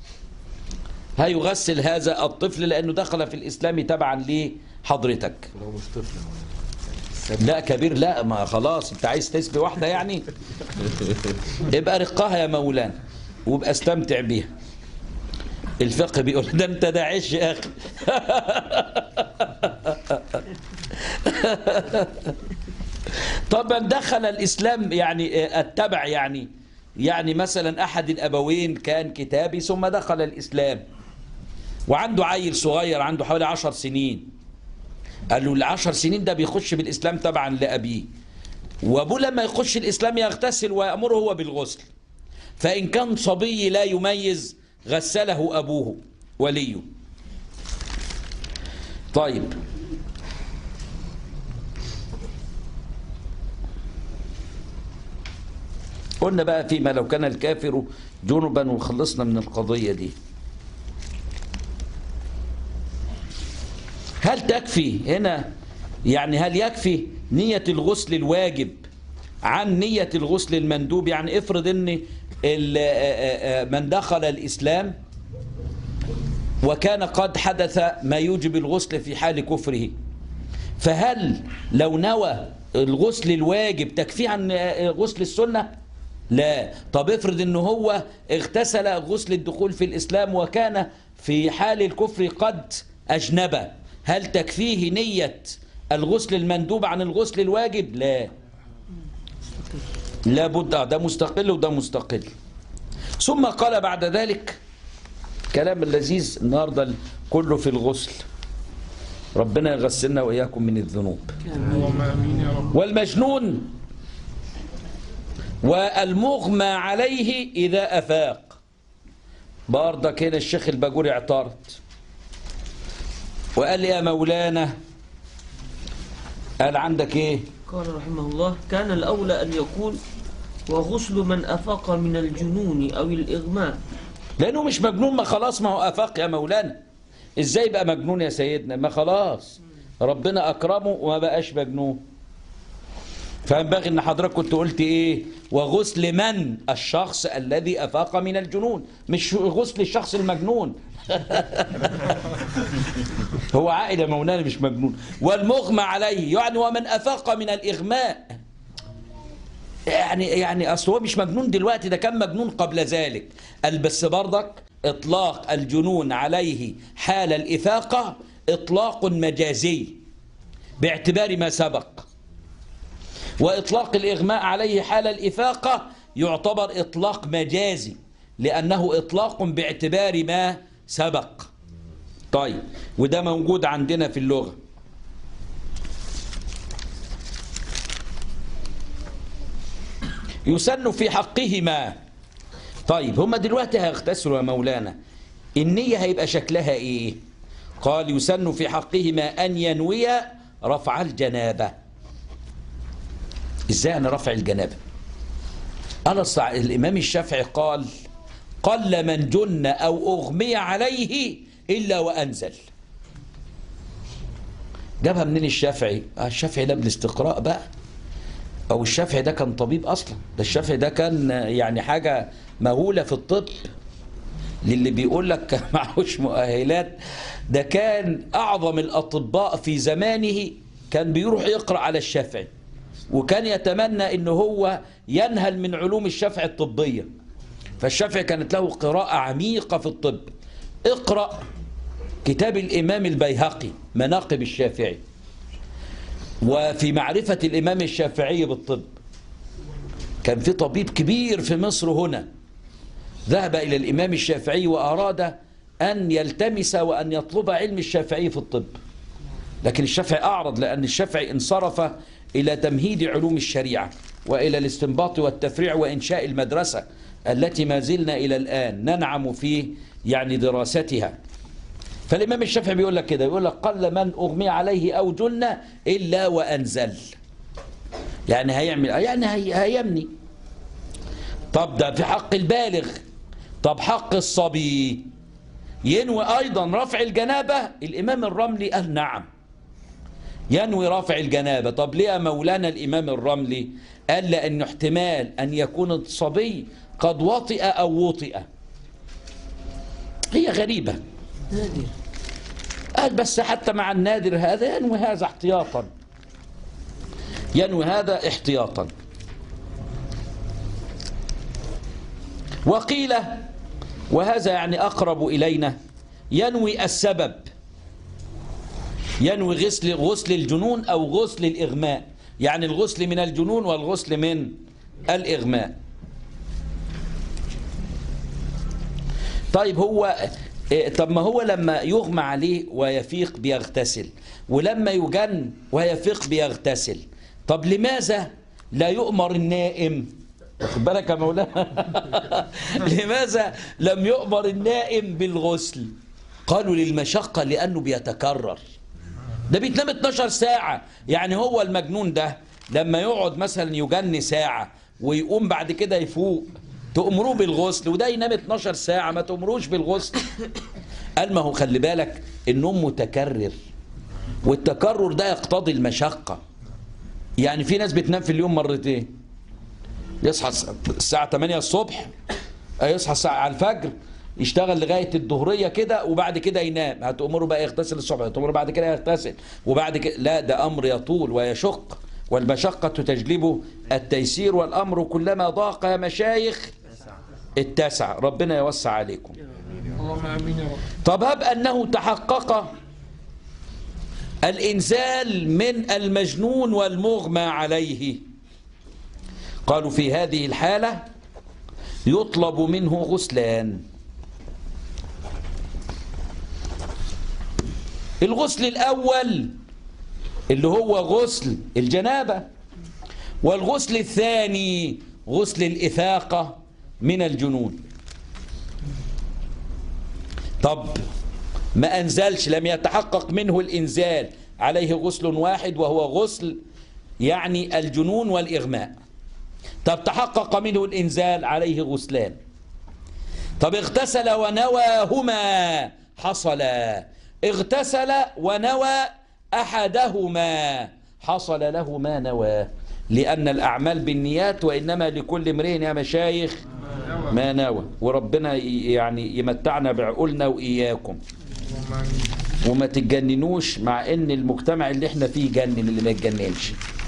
هيغسل هذا الطفل لأنه دخل في الإسلام تبعا لحضرتك لو مش طفل لا كبير لا ما خلاص انت عايز تسبي واحدة يعني ابقى رقاها يا مولانا وابقى استمتع بيها الفقه بيقول ده انت داعش يا اخي طبعا دخل الاسلام يعني التبع يعني يعني مثلا احد الابوين كان كتابي ثم دخل الاسلام وعنده عيل صغير عنده حوالي عشر سنين قال له العشر سنين ده بيخش بالإسلام تبعا لأبيه وأبوه لما يخش الإسلام يغتسل ويأمره هو بالغسل فإن كان صبي لا يميز غسله أبوه وليه طيب قلنا بقى فيما لو كان الكافر جنبا وخلصنا من القضية دي هل تكفي هنا يعني هل يكفي نية الغسل الواجب عن نية الغسل المندوب يعني افرض ان ال- من دخل الإسلام وكان قد حدث ما يوجب الغسل في حال كفره فهل لو نوى الغسل الواجب تكفيه عن غسل السنة لا طب افرض انه هو اغتسل غسل الدخول في الإسلام وكان في حال الكفر قد أجنب هل تكفيه نية الغسل المندوب عن الغسل الواجب لا لابد آه، ده مستقل وده مستقل ثم قال بعد ذلك كلام اللذيذ النهارده كله في الغسل ربنا يغسلنا وإياكم من الذنوب اللهم امين يا رب والمجنون والمغمى عليه إذا أفاق برضك هنا الشيخ الباجوري اعترض وقال لي يا مولانا قال عندك ايه قال رحمه الله كان الأولى أن يقول وغسل من أفاق من الجنون أو الإغماء لانه مش مجنون ما خلاص ما هو افاق يا مولانا ازاي بقى مجنون يا سيدنا ما خلاص ربنا اكرمه وما بقاش مجنون فينبغي ان حضرتك كنت قلت ايه وغسل من الشخص الذي افاق من الجنون مش غسل الشخص المجنون هو عائل يا مولانا مش مجنون والمغمى عليه يعني ومن افاق من الاغماء يعني يعني اصل هو مش مجنون دلوقتي ده كان مجنون قبل ذلك قال بس برضك اطلاق الجنون عليه حال الافاقه اطلاق مجازي باعتبار ما سبق واطلاق الاغماء عليه حال الافاقه يعتبر اطلاق مجازي لانه اطلاق باعتبار ما سبق طيب وده موجود عندنا في اللغه يسن في حقهما طيب هما دلوقتي هيغتسلوا يا مولانا النية هيبقى شكلها ايه قال يسن في حقهما ان ينوي رفع الجنابة ازاي انا رفع الجنابة انا الصع... الامام الشافعي قال قل من جن او اغمي عليه الا وانزل جابها منين الشافعي آه الشافعي ده بالاستقراء بقى او الشافعي ده كان طبيب اصلا ده الشافعي ده كان يعني حاجة مهولة في الطب للي بيقول لك معهوش مؤهلات ده كان اعظم الاطباء في زمانه كان بيروح يقرأ على الشافعي وكان يتمنى ان هو ينهل من علوم الشافعي الطبية فالشافعي كانت له قراءة عميقة في الطب اقرأ كتاب الامام البيهقي مناقب الشافعي وفي معرفة الإمام الشافعي بالطب كان في طبيب كبير في مصر هنا ذهب إلى الإمام الشافعي وأراد أن يلتمس وأن يطلب علم الشافعي في الطب لكن الشافعي أعرض لأن الشافعي انصرف إلى تمهيد علوم الشريعة وإلى الاستنباط والتفريع وإنشاء المدرسة التي ما زلنا إلى الآن ننعم في يعني دراستها فالإمام الشافعي بيقول لك كده يقول لك قل من أغمي عليه أو جن إلا وأنزل يعني هيعمل يعني هي هيمني طب ده في حق البالغ طب حق الصبي ينوي أيضا رفع الجنابة الإمام الرملي قال نعم ينوي رفع الجنابة طب ليه يا مولانا الإمام الرملي قال لأن احتمال أن يكون الصبي قد وطئ أو وطئ هي غريبة نادر قال بس حتى مع النادر هذا ينوي هذا احتياطا ينوي هذا احتياطا وقيل وهذا يعني أقرب إلينا ينوي السبب ينوي غسل غسل الجنون أو غسل الإغماء يعني الغسل من الجنون والغسل من الإغماء طيب هو إيه، طب ما هو لما يغمى عليه ويفيق بيغتسل ولما يجن ويفيق بيغتسل طب لماذا لا يؤمر النائم واخد بالك يا مولانا لماذا لم يؤمر النائم بالغسل قالوا للمشقة لأنه بيتكرر ده بيتنام 12 ساعة يعني هو المجنون ده لما يقعد مثلا يجن ساعة ويقوم بعد كده يفوق تأمروه بالغسل وده ينام 12 ساعة ما تأمروش بالغسل قال ما هو خلي بالك النوم متكرر والتكرر ده يقتضي المشقة يعني في ناس بتنام في اليوم مرتين يصحى الساعة 8 الصبح يصحى الساعة على الفجر يشتغل لغاية الظهرية كده وبعد كده ينام هتأمره بقى يغتسل الصبح هتأمره بعد كده يغتسل وبعد كده لا ده أمر يطول ويشق والمشقة تجلب التيسير والأمر كلما ضاق يا مشايخ اتسع ربنا يوسع عليكم اللهم امين يا رب طب هب أنه تحقق الإنزال من المجنون والمغمى عليه قالوا في هذه الحالة يطلب منه غسلان الغسل الأول اللي هو غسل الجنابة والغسل الثاني غسل الإفاقة من الجنون طب ما أنزلش لم يتحقق منه الإنزال عليه غسل واحد وهو غسل يعني الجنون والإغماء طب تحقق منه الإنزال عليه غسلان طب اغتسل ونواهما حصلا اغتسل ونوى أحدهما حصل له ما نوى لأن الأعمال بالنيات وإنما لكل امرئ يا مشايخ ما نوى وربنا يعني يمتعنا بعقولنا وإياكم اللهم امين وما تتجننوش مع ان المجتمع اللي احنا فيه جنن اللي ما يتجننش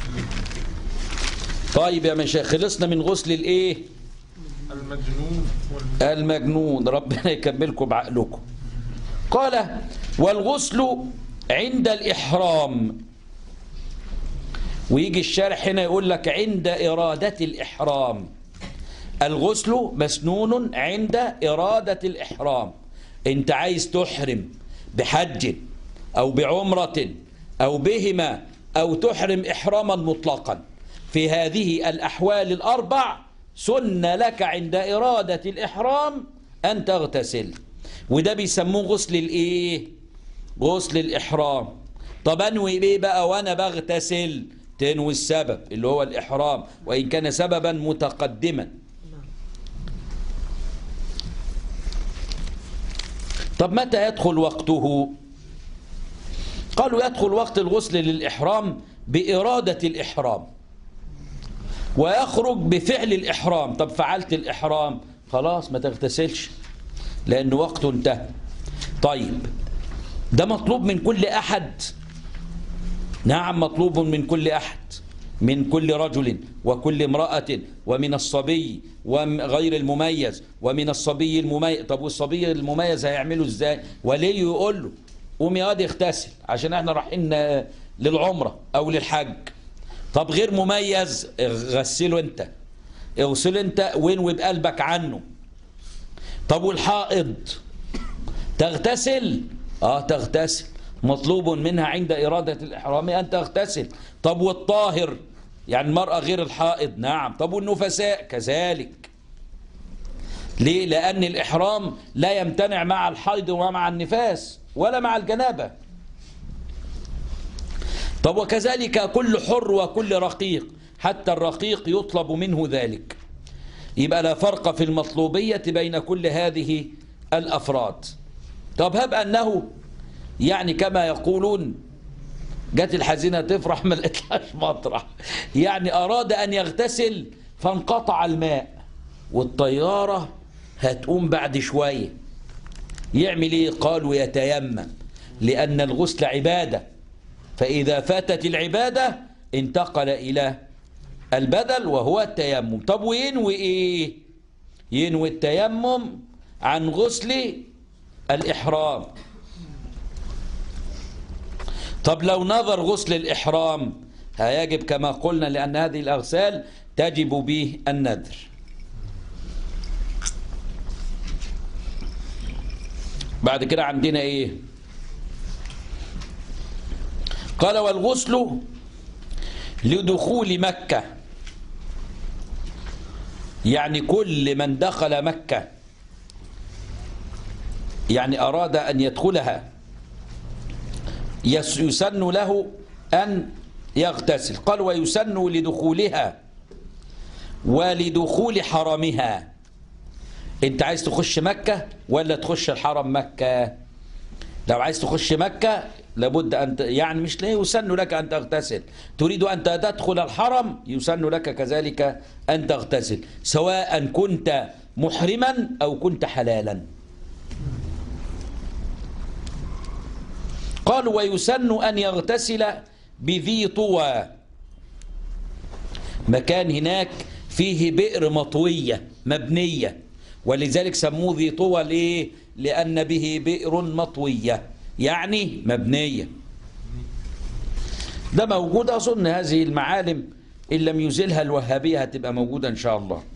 طيب يا مشايخ خلصنا من غسل الايه المجنون وال... المجنون ربنا يكملكم بعقلكم قال والغسل عند الإحرام ويجي الشارح هنا يقول لك عند إرادة الإحرام الغسل مسنون عند إرادة الإحرام أنت عايز تحرم بحج أو بعمرة أو بهما أو تحرم إحراما مطلقا في هذه الأحوال الأربع سن لك عند إرادة الإحرام أن تغتسل وده بيسموه غسل الإيه؟ غسل الإحرام طب أنوي بيه بقى وأنا بغتسل تنوي السبب اللي هو الإحرام وإن كان سببا متقدما طب متى يدخل وقته قالوا يدخل وقت الغسل للإحرام بإرادة الإحرام ويخرج بفعل الإحرام طب فعلت الإحرام خلاص ما تغتسلش لأن وقته انتهى طيب ده مطلوب من كل أحد نعم مطلوب من كل أحد من كل رجل وكل امرأة ومن الصبي وغير المميز ومن الصبي المميز طب والصبي المميز هيعمله ازاي وليه يقول له قوم يا واد اغتسل عشان احنا رايحين للعمرة او للحج طب غير مميز غسله انت اغسله انت وانوي بقلبك عنه طب والحائض تغتسل اه تغتسل مطلوب منها عند إرادة الإحرام أن تغتسل طب والطاهر يعني المرأة غير الحائض نعم طب والنفساء كذلك ليه لأن الإحرام لا يمتنع مع الحيض ومع النفاس ولا مع الجنابة طب وكذلك كل حر وكل رقيق حتى الرقيق يطلب منه ذلك يبقى لا فرق في المطلوبية بين كل هذه الأفراد طب هب أنه يعني كما يقولون جت الحزينة تفرح ما لقيتلاش مطرح يعني أراد أن يغتسل فانقطع الماء والطيارة هتقوم بعد شوية يعمل ايه قالوا يتيمم لأن الغسل عبادة فإذا فاتت العبادة انتقل إلى البدل وهو التيمم طب وينوي ايه ينوي التيمم عن غسل الإحرام طب لو نظر غسل الإحرام هيجب كما قلنا لأن هذه الأغسال تجب به النذر بعد كده عندنا ايه قال والغسل لدخول مكة يعني كل من دخل مكة يعني أراد أن يدخلها يسن له أن يغتسل قال ويسن لدخولها ولدخول حرمها انت عايز تخش مكة ولا تخش الحرم مكة لو عايز تخش مكة لابد أن ت... يعني مش لا يسن لك أن تغتسل تريد أن تدخل الحرم يسن لك كذلك أن تغتسل سواء كنت محرما أو كنت حلالا قالوا ويسن أن يغتسل بذي طوى مكان هناك فيه بئر مطوية مبنية ولذلك سموه ذي طوى ليه؟ لأن به بئر مطوية يعني مبنية ده موجود أظن هذه المعالم إن لم يزلها الوهابية هتبقى موجودة إن شاء الله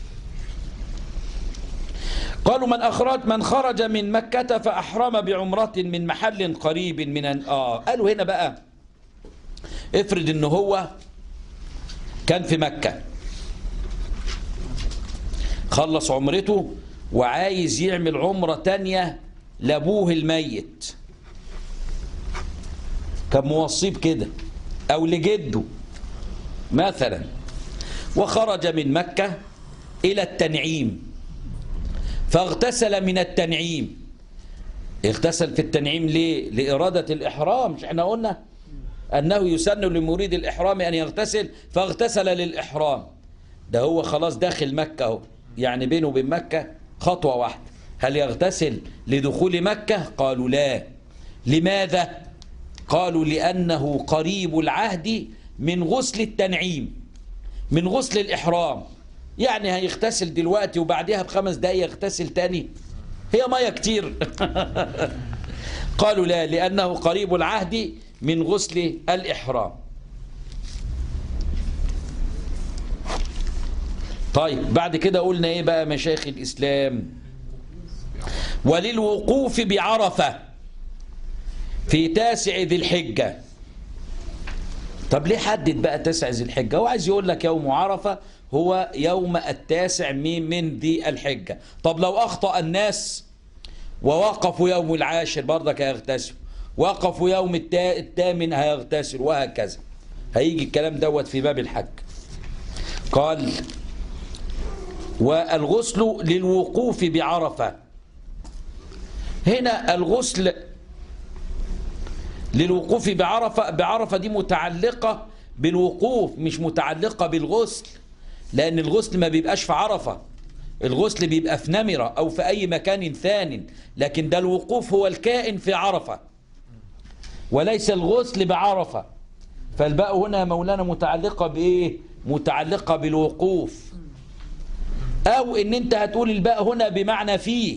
قالوا من أخرج من خرج من مكة فأحرم بعمرة من محل قريب من ال- آه قالوا هنا بقى افرض إن هو كان في مكة خلص عمرته وعايز يعمل عمرة تانية لأبوه الميت كان موصيب كده أو لجده مثلا وخرج من مكة إلى التنعيم فاغتسل من التنعيم اغتسل في التنعيم ليه لإرادة الإحرام مش احنا قلنا أنه يسن لمريد الإحرام أن يغتسل فاغتسل للإحرام ده هو خلاص داخل مكة اهو يعني بينه وبين مكة خطوة واحدة هل يغتسل لدخول مكة قالوا لا لماذا قالوا لأنه قريب العهد من غسل التنعيم من غسل الإحرام يعني هيغتسل دلوقتي وبعدها بخمس دقايق يغتسل تاني هي مية كتير قالوا لا لأنه قريب العهد من غسل الإحرام طيب بعد كده قلنا ايه بقى مشايخ الإسلام وللوقوف بعرفة في تاسع ذي الحجة طب ليه حدد بقى تاسع ذي الحجة هو عايز يقول لك يوم عرفة هو يوم التاسع من من ذي الحجة طب لو أخطأ الناس ووقفوا يوم العاشر برضك هيغتسلوا وقفوا يوم التا... الثامن هيغتسلوا وهكذا هيجي الكلام دوت في باب الحج قال والغسل للوقوف بعرفة هنا الغسل للوقوف بعرفة بعرفة دي متعلقة بالوقوف مش متعلقة بالغسل لأن الغسل ما بيبقاش في عرفة الغسل بيبقى في نمرة أو في أي مكان ثان لكن ده الوقوف هو الكائن في عرفة وليس الغسل بعرفة فالباء هنا مولانا متعلقة بإيه متعلقة بالوقوف أو إن أنت هتقول الباء هنا بمعنى فيه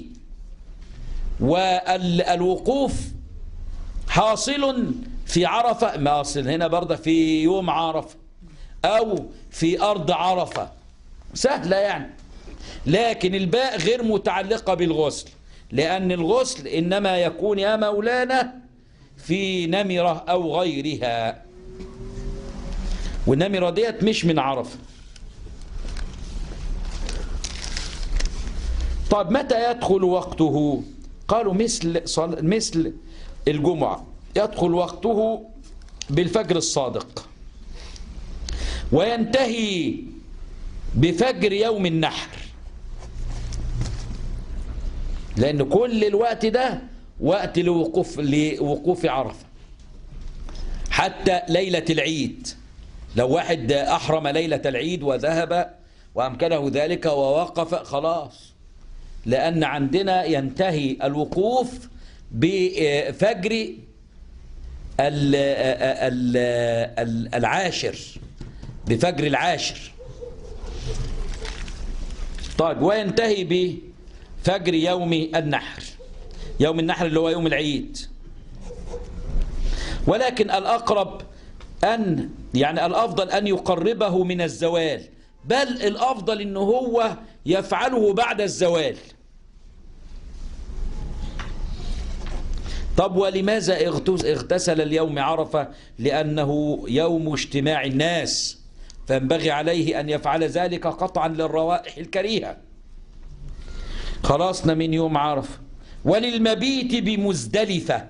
والوقوف حاصل في عرفة ما أصل هنا برضه في يوم عرفة أو في أرض عرفة سهلة يعني لكن الباء غير متعلقة بالغسل لأن الغسل إنما يكون يا مولانا في نمرة أو غيرها والنمرة ديت مش من عرفة طب متى يدخل وقته قالوا مثل صل... مثل الجمعة يدخل وقته بالفجر الصادق وينتهي بفجر يوم النحر لأن كل الوقت ده وقت لوقوف لوقوف عرفة حتى ليلة العيد لو واحد أحرم ليلة العيد وذهب وأمكنه ذلك ووقف خلاص لأن عندنا ينتهي الوقوف بفجر ال- ال- ال- العاشر بفجر العاشر طيب وينتهي بفجر يوم النحر يوم النحر اللي هو يوم العيد ولكن الأقرب أن يعني الأفضل أن يقربه من الزوال بل الأفضل أنه هو يفعله بعد الزوال طب ولماذا اغتس- اغتسل اليوم عرفة لأنه يوم اجتماع الناس فينبغي عليه أن يفعل ذلك قطعا للروائح الكريهة خلصنا من يوم عرفة وللمبيت بمزدلفة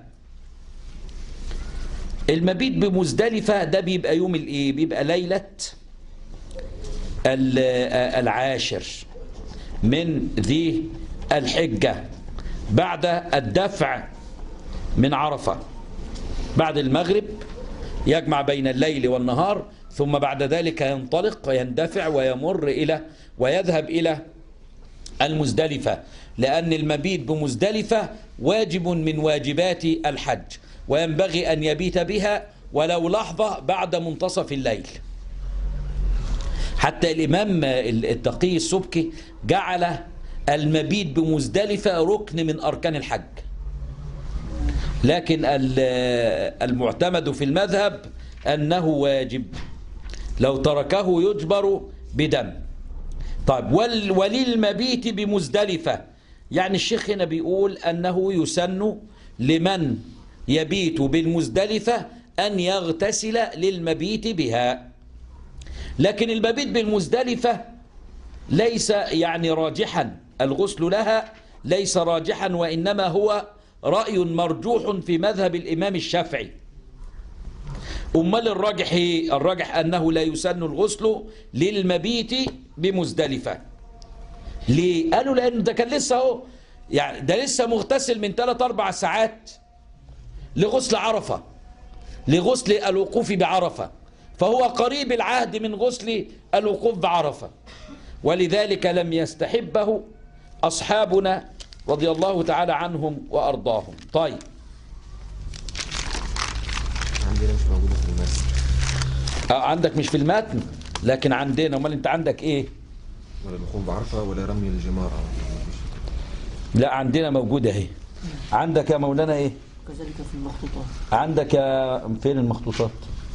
المبيت بمزدلفة ده بيبقى يوم الايه بيبقى ليلة ال- العاشر من ذي الحجة بعد الدفع من عرفة بعد المغرب يجمع بين الليل والنهار ثم بعد ذلك ينطلق ويندفع ويمر إلى ويذهب إلى المزدلفة لأن المبيت بمزدلفة واجب من واجبات الحج وينبغي أن يبيت بها ولو لحظة بعد منتصف الليل حتى الإمام التقي السبكي جعل المبيت بمزدلفة ركن من أركان الحج لكن ال- المعتمد في المذهب أنه واجب لو تركه يجبر بدم طيب وال- وللمبيت بمزدلفة يعني الشيخ هنا بيقول أنه يسن لمن يبيت بالمزدلفة أن يغتسل للمبيت بها لكن المبيت بالمزدلفة ليس يعني راجحا الغسل لها ليس راجحا وإنما هو رأي مرجوح في مذهب الإمام الشافعي أمال الراجح إيه؟ الراجح أنه لا يسن الغسل للمبيت بمزدلفة ليه؟ قالوا لأنه ده كان لسه اهو يعني ده لسه مغتسل من 3 4 ساعات لغسل عرفة لغسل الوقوف بعرفة فهو قريب العهد من غسل الوقوف بعرفة ولذلك لم يستحبه أصحابنا رضي الله تعالى عنهم وأرضاهم طيب عندنا مش موجودة في المتن آه، عندك مش في المتن لكن عندنا امال انت عندك ايه ولا الوقوف بعرفة ولا رمي الجمار لا عندنا موجودة اهي عندك يا مولانا ايه كذلك في المخطوطات عندك يا فين المخطوطات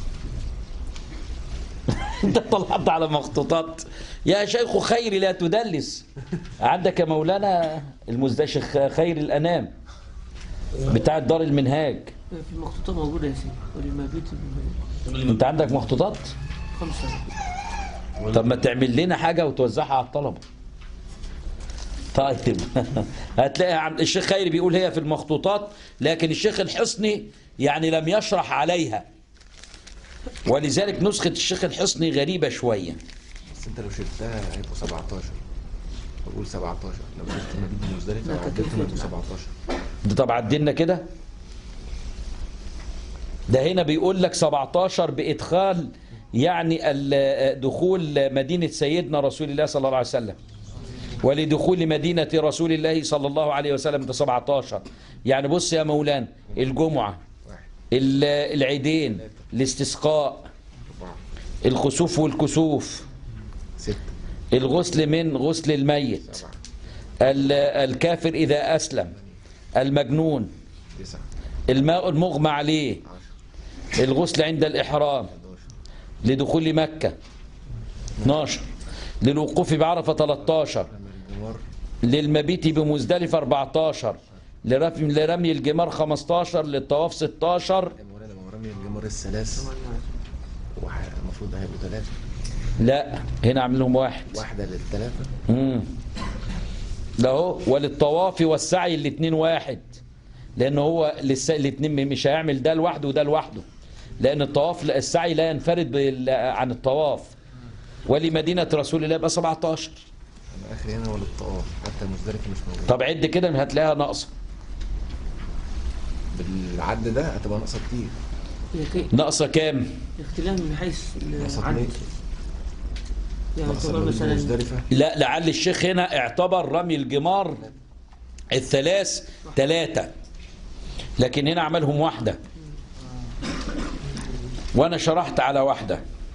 انت طلعت على مخطوطات يا شيخ خير لا تدلس عندك يا مولانا المزدشخ خير الانام بتاع دار المنهاج في المخطوطات موجودة يا سيدي وللمبيت انت عندك مخطوطات خمسة طب ما تعمل لنا حاجة وتوزعها على الطلبة طيب هتلاقي عند الشيخ خيري بيقول هي في المخطوطات لكن الشيخ الحصني يعني لم يشرح عليها ولذلك نسخة الشيخ الحصني غريبة شوية بس انت لو شلتها هيبقوا 17 بقول 17 لو شلت مبيد مزدلفة لا، وعدلتهم تكفي. هيبقوا 17 ده طب عدلنا كده ده هنا بيقول لك 17 بإدخال يعني ال- دخول مدينة سيدنا رسول الله صلى الله عليه وسلم ولدخول مدينة رسول الله صلى الله عليه وسلم ده 17 يعني بص يا مولانا الجمعة واحد ال- العيدين الاستسقاء أربعة الخسوف والكسوف ستة الغسل من غسل الميت سبعة ال- الكافر إذا أسلم المجنون تسعة الماء المغمى عليه 10 الغسل عند الإحرام 11 لدخول مكة 12 للوقوف بعرفة 13 رمي الجمار للمبيت بمزدلفة 14 لرمي لرمي الجمار 15 للطواف 16 يا مولانا ما هو رمي الجمار الثلاث واحد المفروض هيبقوا ثلاثة لا هنا عامل لهم واحد واحدة للثلاثة امم ده هو وللطواف والسعي الاثنين واحد لان هو لسه الاثنين مش هيعمل ده لوحده وده لوحده لان الطواف السعي لا ينفرد بال- عن الطواف ولمدينة رسول الله يبقى 17 أنا آخر هنا ولا الطواف حتى مزدلفة مش موجودة طب عد كده هتلاقيها ناقصة بالعد ده هتبقى ناقصة كتير هي كي- ناقصة كام اختلاف من حيث ناقصة العد اتنين يعني ناقصة طبعا مبيد مثلا مزدلفة لا لعل الشيخ هنا اعتبر رمي الجمار الثلاث ثلاثة لكن هنا عملهم واحدة وانا شرحت على واحدة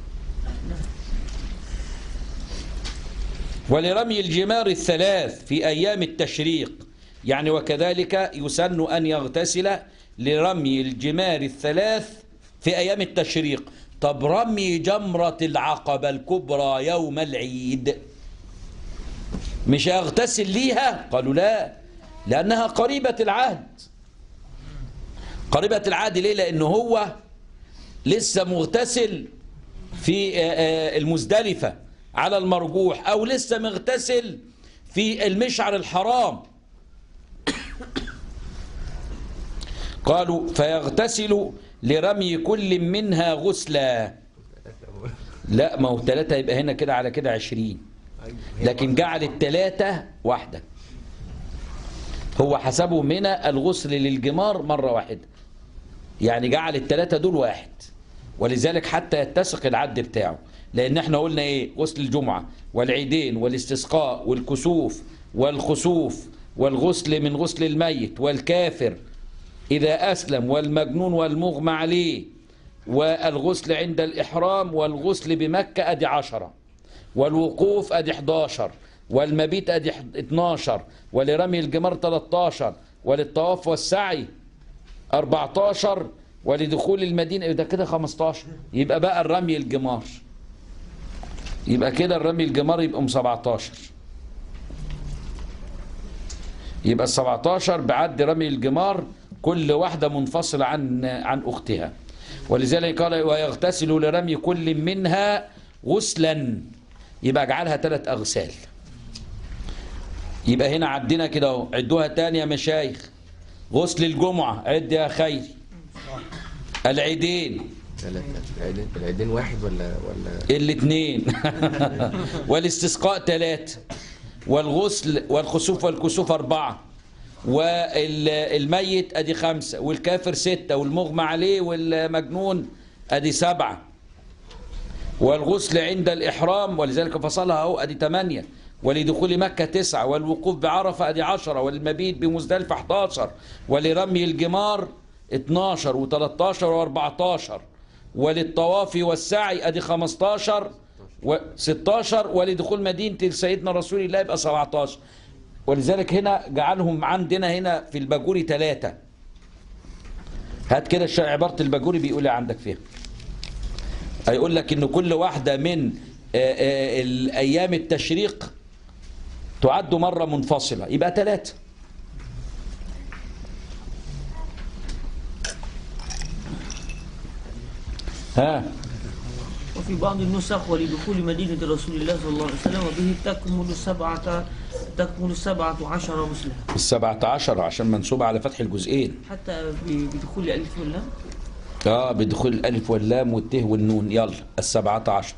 ولرمي الجمار الثلاث في أيام التشريق يعني وكذلك يسن أن يغتسل لرمي الجمار الثلاث في أيام التشريق طب رمي جمرة العقبة الكبرى يوم العيد مش هيغتسل ليها قالوا لا لأنها قريبة العهد قريبة العهد ليه لأنه هو لسه مغتسل في آه، آه، المزدلفة على المرجوح أو لسه مغتسل في المشعر الحرام قالوا فيغتسل لرمي كل منها غسلا لا ما هو ثلاثة يبقى هنا كده على كده عشرين لكن جعل الثلاثة واحدة هو حسبه من الغسل للجمار مرة واحدة يعني جعل الثلاثة دول واحد ولذلك حتى يتسق العد بتاعه لأن احنا قلنا ايه غسل الجمعة والعيدين والاستسقاء والكسوف والخسوف والغسل من غسل الميت والكافر إذا أسلم والمجنون والمغمى عليه والغسل عند الإحرام والغسل بمكة أدي عشرة والوقوف أدي 11 والمبيت أدي 12 ولرمي الجمار 13 وللطواف والسعي 14 ولدخول المدينة ده كده 15 يبقى بقى الرمي الجمار يبقى كده الرمي الجمار يبقى 17 يبقى ال 17 بعد رمي الجمار كل واحدة منفصلة عن عن أختها ولذلك قال ويغتسل لرمي كل منها غسلا يبقى اجعلها ثلاث أغسال يبقى هنا عدنا كده اهو عدوها تاني يا مشايخ غسل الجمعة عد يا خيري العيدين ثلاثة العيدين العيدين واحد ولا ولا الاثنين والاستسقاء ثلاثة والغسل والخسوف والكسوف أربعة والميت أدي خمسة والكافر ستة والمغمى عليه والمجنون أدي سبعة والغسل عند الإحرام ولذلك فصلها أهو أدي ثمانية ولدخول مكة تسعة والوقوف بعرفة أدي عشرة والمبيت بمزدلفة 11 ولرمي الجمار 12 و13 و14 وللطواف والسعي أدي 15 و16 ولدخول مدينة سيدنا رسول الله يبقى 17 ولذلك هنا جعلهم عندنا هنا في الباجوري ثلاثة هات كده الشرع عبارة الباجوري بيقول ايه عندك فيها هيقول لك ان كل واحدة من آه، آه، الايام التشريق تعد مرة منفصلة يبقى ثلاثة ها وفي بعض النسخ ولدخول مدينة رسول الله صلى الله عليه وسلم وبه تكمل سبعة تكمل سبعة عشر غسلا السبعة عشر عشان منسوبة على فتح الجزئين حتى ب- بدخول الألف واللام اه بدخول الالف واللام والته والنون يلا السبعة عشر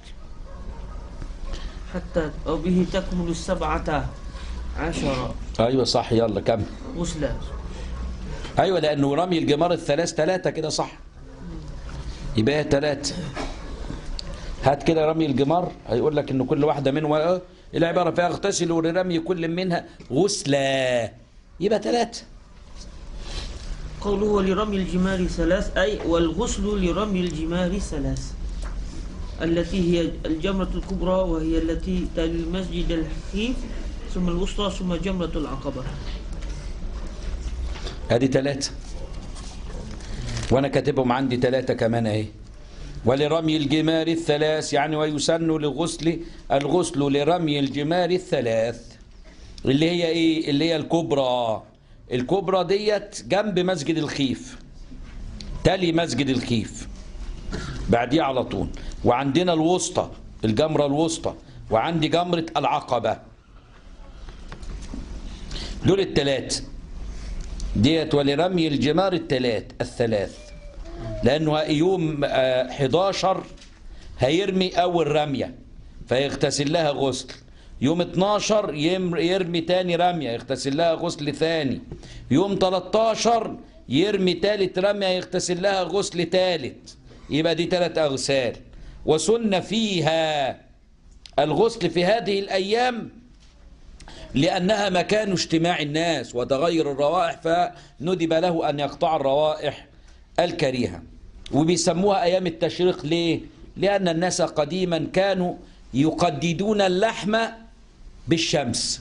حتى وبه تكمل السبعة عشر ايوه صح يلا كمل غسلا ايوه لانه رمي الجمار الثلاث ثلاثة كده صح يبقى هي ثلاثة هات كده رمي الجمار هيقول لك ان كل واحدة من و... العبارة فيها اغتسل لرمي كل منها غسلا يبقى ثلاثة قوله ولرمي الجمار ثلاث أي والغسل لرمي الجمار ثلاث التي هي الجمرة الكبرى وهي التي تلي المسجد الحقيق ثم الوسطى ثم جمرة العقبة ادي ثلاثة وانا كاتبهم عندي ثلاثة كمان اهي ولرمي الجمار الثلاث يعني ويسن لغسل الغسل لرمي الجمار الثلاث اللي هي ايه اللي هي الكبرى الكبرى ديت جنب مسجد الخيف تلي مسجد الخيف بعديه على طول وعندنا الوسطى الجمرة الوسطى وعندي جمرة العقبة دول الثلاث ديت ولرمي الجمار الثلاث الثلاث لانه يوم آه، 11 هيرمي اول رميه فيغتسل لها غسل يوم 12 يم- يرمي تاني رميه يغتسل لها غسل ثاني يوم 13 يرمي تالت رميه يغتسل لها غسل تالت يبقى دي ثلاث اغسال وسن فيها الغسل في هذه الايام لأنها مكان اجتماع الناس وتغير الروائح فندب له أن يقطع الروائح الكريهة وبيسموها أيام التشريق ليه؟ لأن الناس قديما كانوا يقددون اللحم بالشمس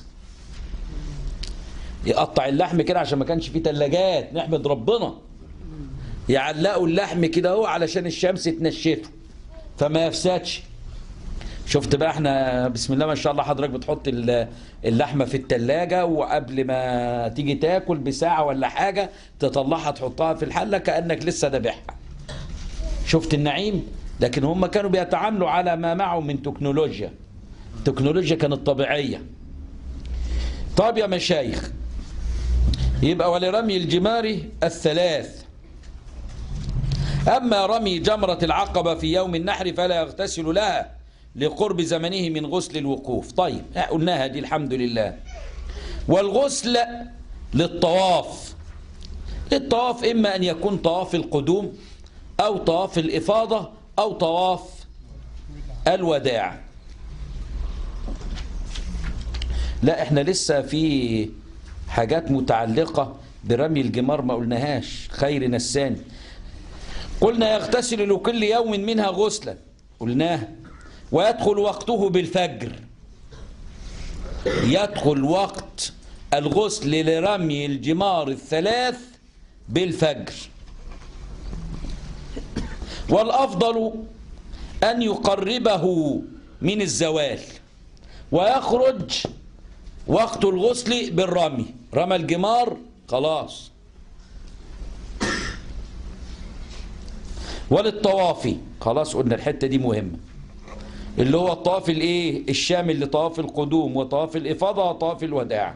يقطع اللحم كده عشان ما كانش فيه تلاجات نحمد ربنا يعلقوا اللحم كده اهو علشان الشمس تنشفه فما يفسدش شفت بقى احنا بسم الله ما شاء الله حضرتك بتحط ال- اللحمه في التلاجة وقبل ما تيجي تاكل بساعه ولا حاجه تطلعها تحطها في الحله كانك لسه ذابحها شفت النعيم لكن هم كانوا بيتعاملوا على ما معهم من تكنولوجيا التكنولوجيا كانت طبيعيه طب يا مشايخ يبقى ولرمي الجمار الثلاث أما رمي جمرة العقبة في يوم النحر فلا يغتسل لها لقرب زمنه من غسل الوقوف طيب قلناها دي الحمد لله والغسل للطواف الطواف إما أن يكون طواف القدوم أو طواف الإفاضة أو طواف الوداع لا احنا لسه في حاجات متعلقة برمي الجمار ما قلناهاش خير نسان قلنا يغتسل لكل يوم منها غسلا قلناه ويدخل وقته بالفجر يدخل وقت الغسل لرمي الجمار الثلاث بالفجر والأفضل أن يقربه من الزوال ويخرج وقت الغسل بالرمي رمى الجمار خلاص وللطواف خلاص قلنا الحتة دي مهمة اللي هو الطواف الايه الشامل لطواف القدوم وطواف الإفاضة وطواف الوداع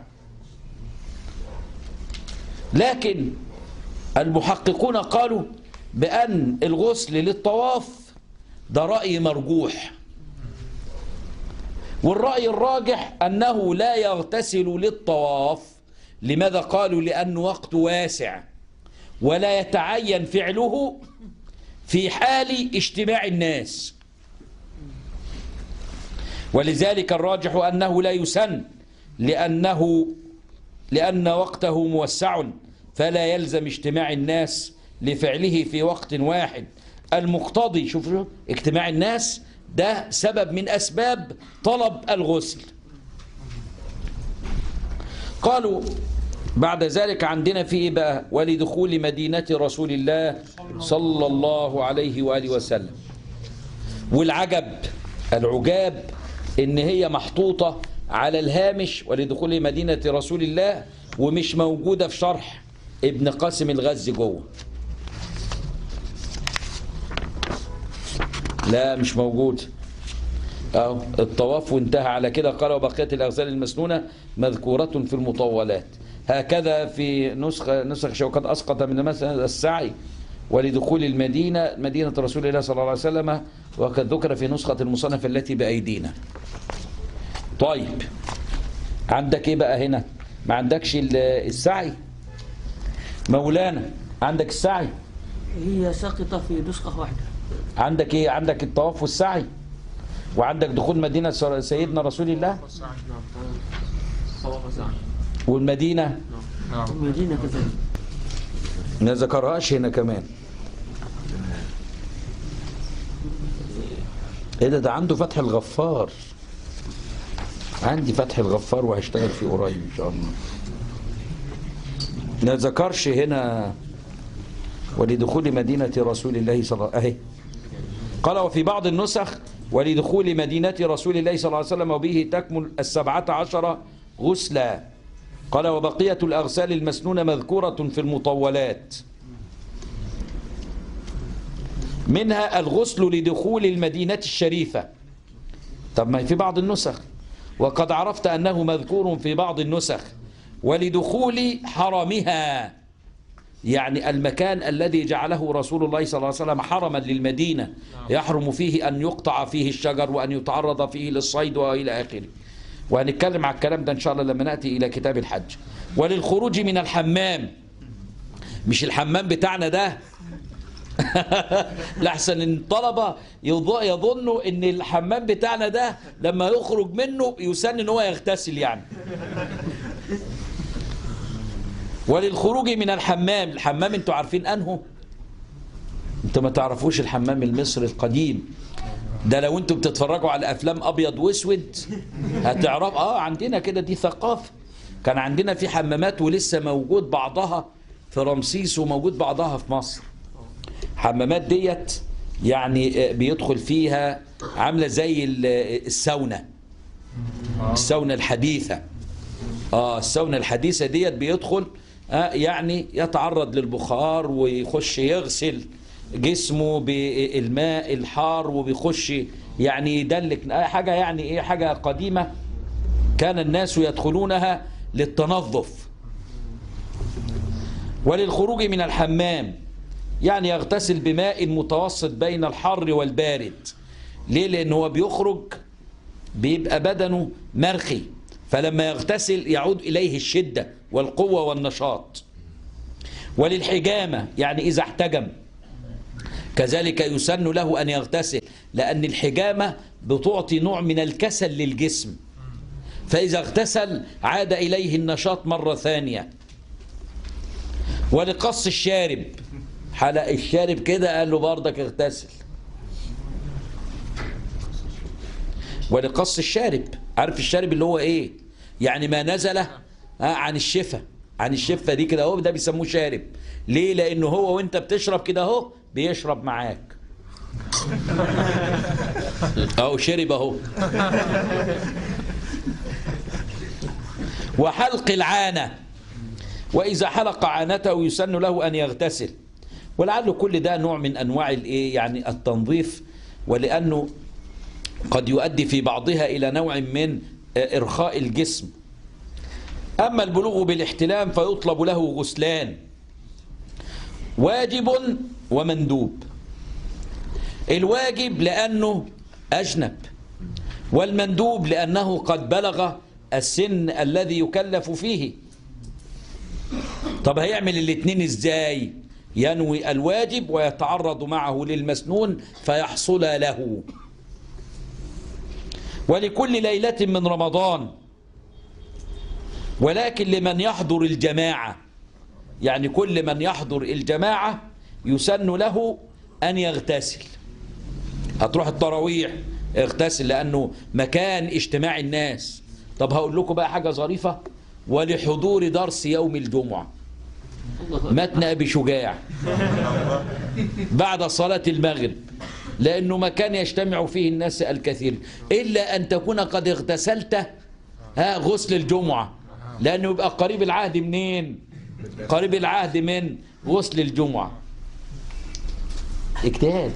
لكن المحققون قالوا بأن الغسل للطواف ده رأي مرجوح والرأي الراجح أنه لا يغتسل للطواف لماذا قالوا لأن وقت واسع ولا يتعين فعله في حال اجتماع الناس ولذلك الراجح أنه لا يسن لأنه لأن وقته موسع فلا يلزم اجتماع الناس لفعله في وقت واحد المقتضي شوف شوف اجتماع الناس ده سبب من أسباب طلب الغسل قالوا بعد ذلك عندنا في إيه بقى ولدخول مدينة رسول الله صلى الله عليه وآله وسلم والعجب العجاب ان هي محطوطة على الهامش ولدخول مدينة رسول الله ومش موجودة في شرح ابن قاسم الغزي جوه لا مش موجود اهو الطواف وانتهى على كده قال وبقية الأغسال المسنونة مذكورة في المطولات هكذا في نسخة نسخ شوكات أسقط من مثلا السعي ولدخول المدينة مدينة رسول الله صلى الله عليه وسلم وقد ذكر في نسخة المصنف التي بأيدينا طيب عندك ايه بقى هنا ما عندكش ال- السعي مولانا عندك السعي هي ساقطة في نسخة واحدة عندك ايه عندك الطواف والسعي وعندك دخول مدينة سر- سيدنا رسول الله والمدينة نعم المدينة كذلك ما ذكرهاش هنا كمان ايه ده ده عنده فتح الغفار عندي فتح الغفار وهشتغل فيه قريب ان شاء الله ما ذكرش هنا ولدخول مدينة رسول الله صلى الله عليه وسلم اهي قال وفي بعض النسخ ولدخول مدينة رسول الله صلى الله عليه وسلم وبه تكمل السبعة عشر غسلا قال وبقية الأغسال المسنونة مذكورة في المطولات منها الغسل لدخول المدينة الشريفة طب ما في بعض النسخ وقد عرفت أنه مذكور في بعض النسخ ولدخول حرمها يعني المكان الذي جعله رسول الله صلى الله عليه وسلم حرما للمدينة يحرم فيه أن يقطع فيه الشجر وأن يتعرض فيه للصيد وإلى آخره وهنتكلم على الكلام ده إن شاء الله لما نأتي إلى كتاب الحج وللخروج من الحمام مش الحمام بتاعنا ده لحسن ان الطلبة يظ- يظنوا ان الحمام بتاعنا ده لما يخرج منه يسن ان هو يغتسل يعني وللخروج من الحمام الحمام انتوا عارفين انه انتوا ما تعرفوش الحمام المصري القديم ده لو انتوا بتتفرجوا على افلام ابيض واسود هتعرف اه عندنا كده دي ثقافه كان عندنا في حمامات ولسه موجود بعضها في رمسيس وموجود بعضها في مصر حمامات ديت يعني آه، بيدخل فيها عامله زي ال- آه، الساونا الساونا الحديثه اه الساونا الحديثه ديت بيدخل آه يعني يتعرض للبخار ويخش يغسل جسمه بالماء الحار وبيخش يعني يدلك آه حاجه يعني ايه حاجه قديمه كان الناس يدخلونها للتنظف وللخروج من الحمام يعني يغتسل بماء متوسط بين الحر والبارد ليه لأنه هو بيخرج بيبقى بدنه مرخي فلما يغتسل يعود إليه الشدة والقوة والنشاط وللحجامة يعني إذا احتجم كذلك يسن له أن يغتسل لأن الحجامة بتعطي نوع من الكسل للجسم فإذا اغتسل عاد إليه النشاط مرة ثانية ولقص الشارب حلق الشارب كده قال له برضك اغتسل ولقص الشارب عارف الشارب اللي هو ايه يعني ما نزل ها عن الشفة عن الشفة دي كده اهو ده بيسموه شارب ليه لانه هو وانت بتشرب كده اهو بيشرب معاك اهو شرب اهو وحلق العانة وإذا حلق عانته يسن له أن يغتسل ولعل كل ده نوع من أنواع الإيه يعني التنظيف ولأنه قد يؤدي في بعضها إلى نوع من إرخاء الجسم أما البلوغ بالاحتلام فيطلب له غسلان واجب ومندوب الواجب لأنه أجنب والمندوب لأنه قد بلغ السن الذي يكلف فيه طب هيعمل الاتنين ازاي ينوي الواجب ويتعرض معه للمسنون فيحصل له ولكل ليلة من رمضان ولكن لمن يحضر الجماعة يعني كل من يحضر الجماعة يسن له أن يغتسل هتروح التراويح اغتسل لأنه مكان اجتماع الناس طب هقول لكم بقى حاجة ظريفة ولحضور درس يوم الجمعة متن أبي شجاع بعد صلاة المغرب لأنه مكان يجتمع فيه الناس الكثير إلا أن تكون قد اغتسلت ها غسل الجمعة لأنه يبقى قريب العهد منين قريب العهد من غسل الجمعة اجتهاد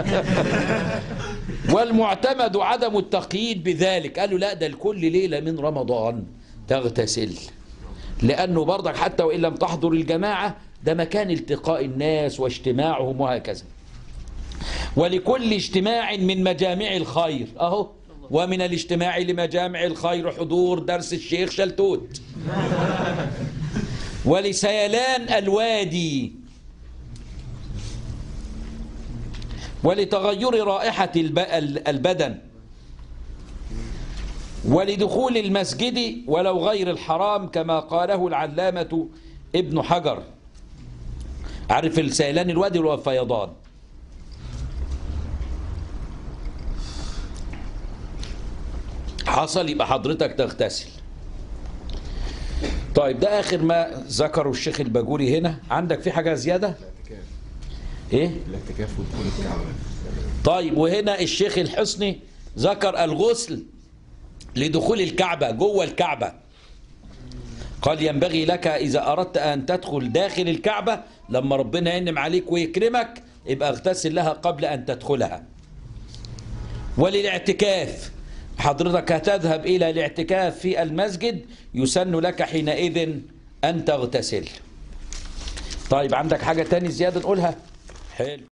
والمعتمد عدم التقييد بذلك قالوا لا ده لكل ليلة من رمضان تغتسل لأنه برضك حتى وإن لم تحضر الجماعة ده مكان التقاء الناس واجتماعهم وهكذا ولكل اجتماع من مجامع الخير أهو ومن الاجتماع لمجامع الخير حضور درس الشيخ شلتوت ولسيلان الوادي ولتغير رائحة الب- البدن ولدخول المسجد ولو غير الحرام كما قاله العلامة ابن حجر عارف السيلان الوادي والفيضان حصل يبقى حضرتك تغتسل طيب ده آخر ما ذكره الشيخ الباجوري هنا عندك في حاجة زيادة الاعتكاف ايه الاعتكاف ودخول الكعبة طيب وهنا الشيخ الحصني ذكر الغسل لدخول الكعبة جوه الكعبة قال ينبغي لك إذا أردت أن تدخل داخل الكعبة لما ربنا ينم عليك ويكرمك يبقى اغتسل لها قبل أن تدخلها وللاعتكاف حضرتك هتذهب إلى الاعتكاف في المسجد يسن لك حينئذ أن تغتسل طيب عندك حاجة تاني زيادة نقولها حلو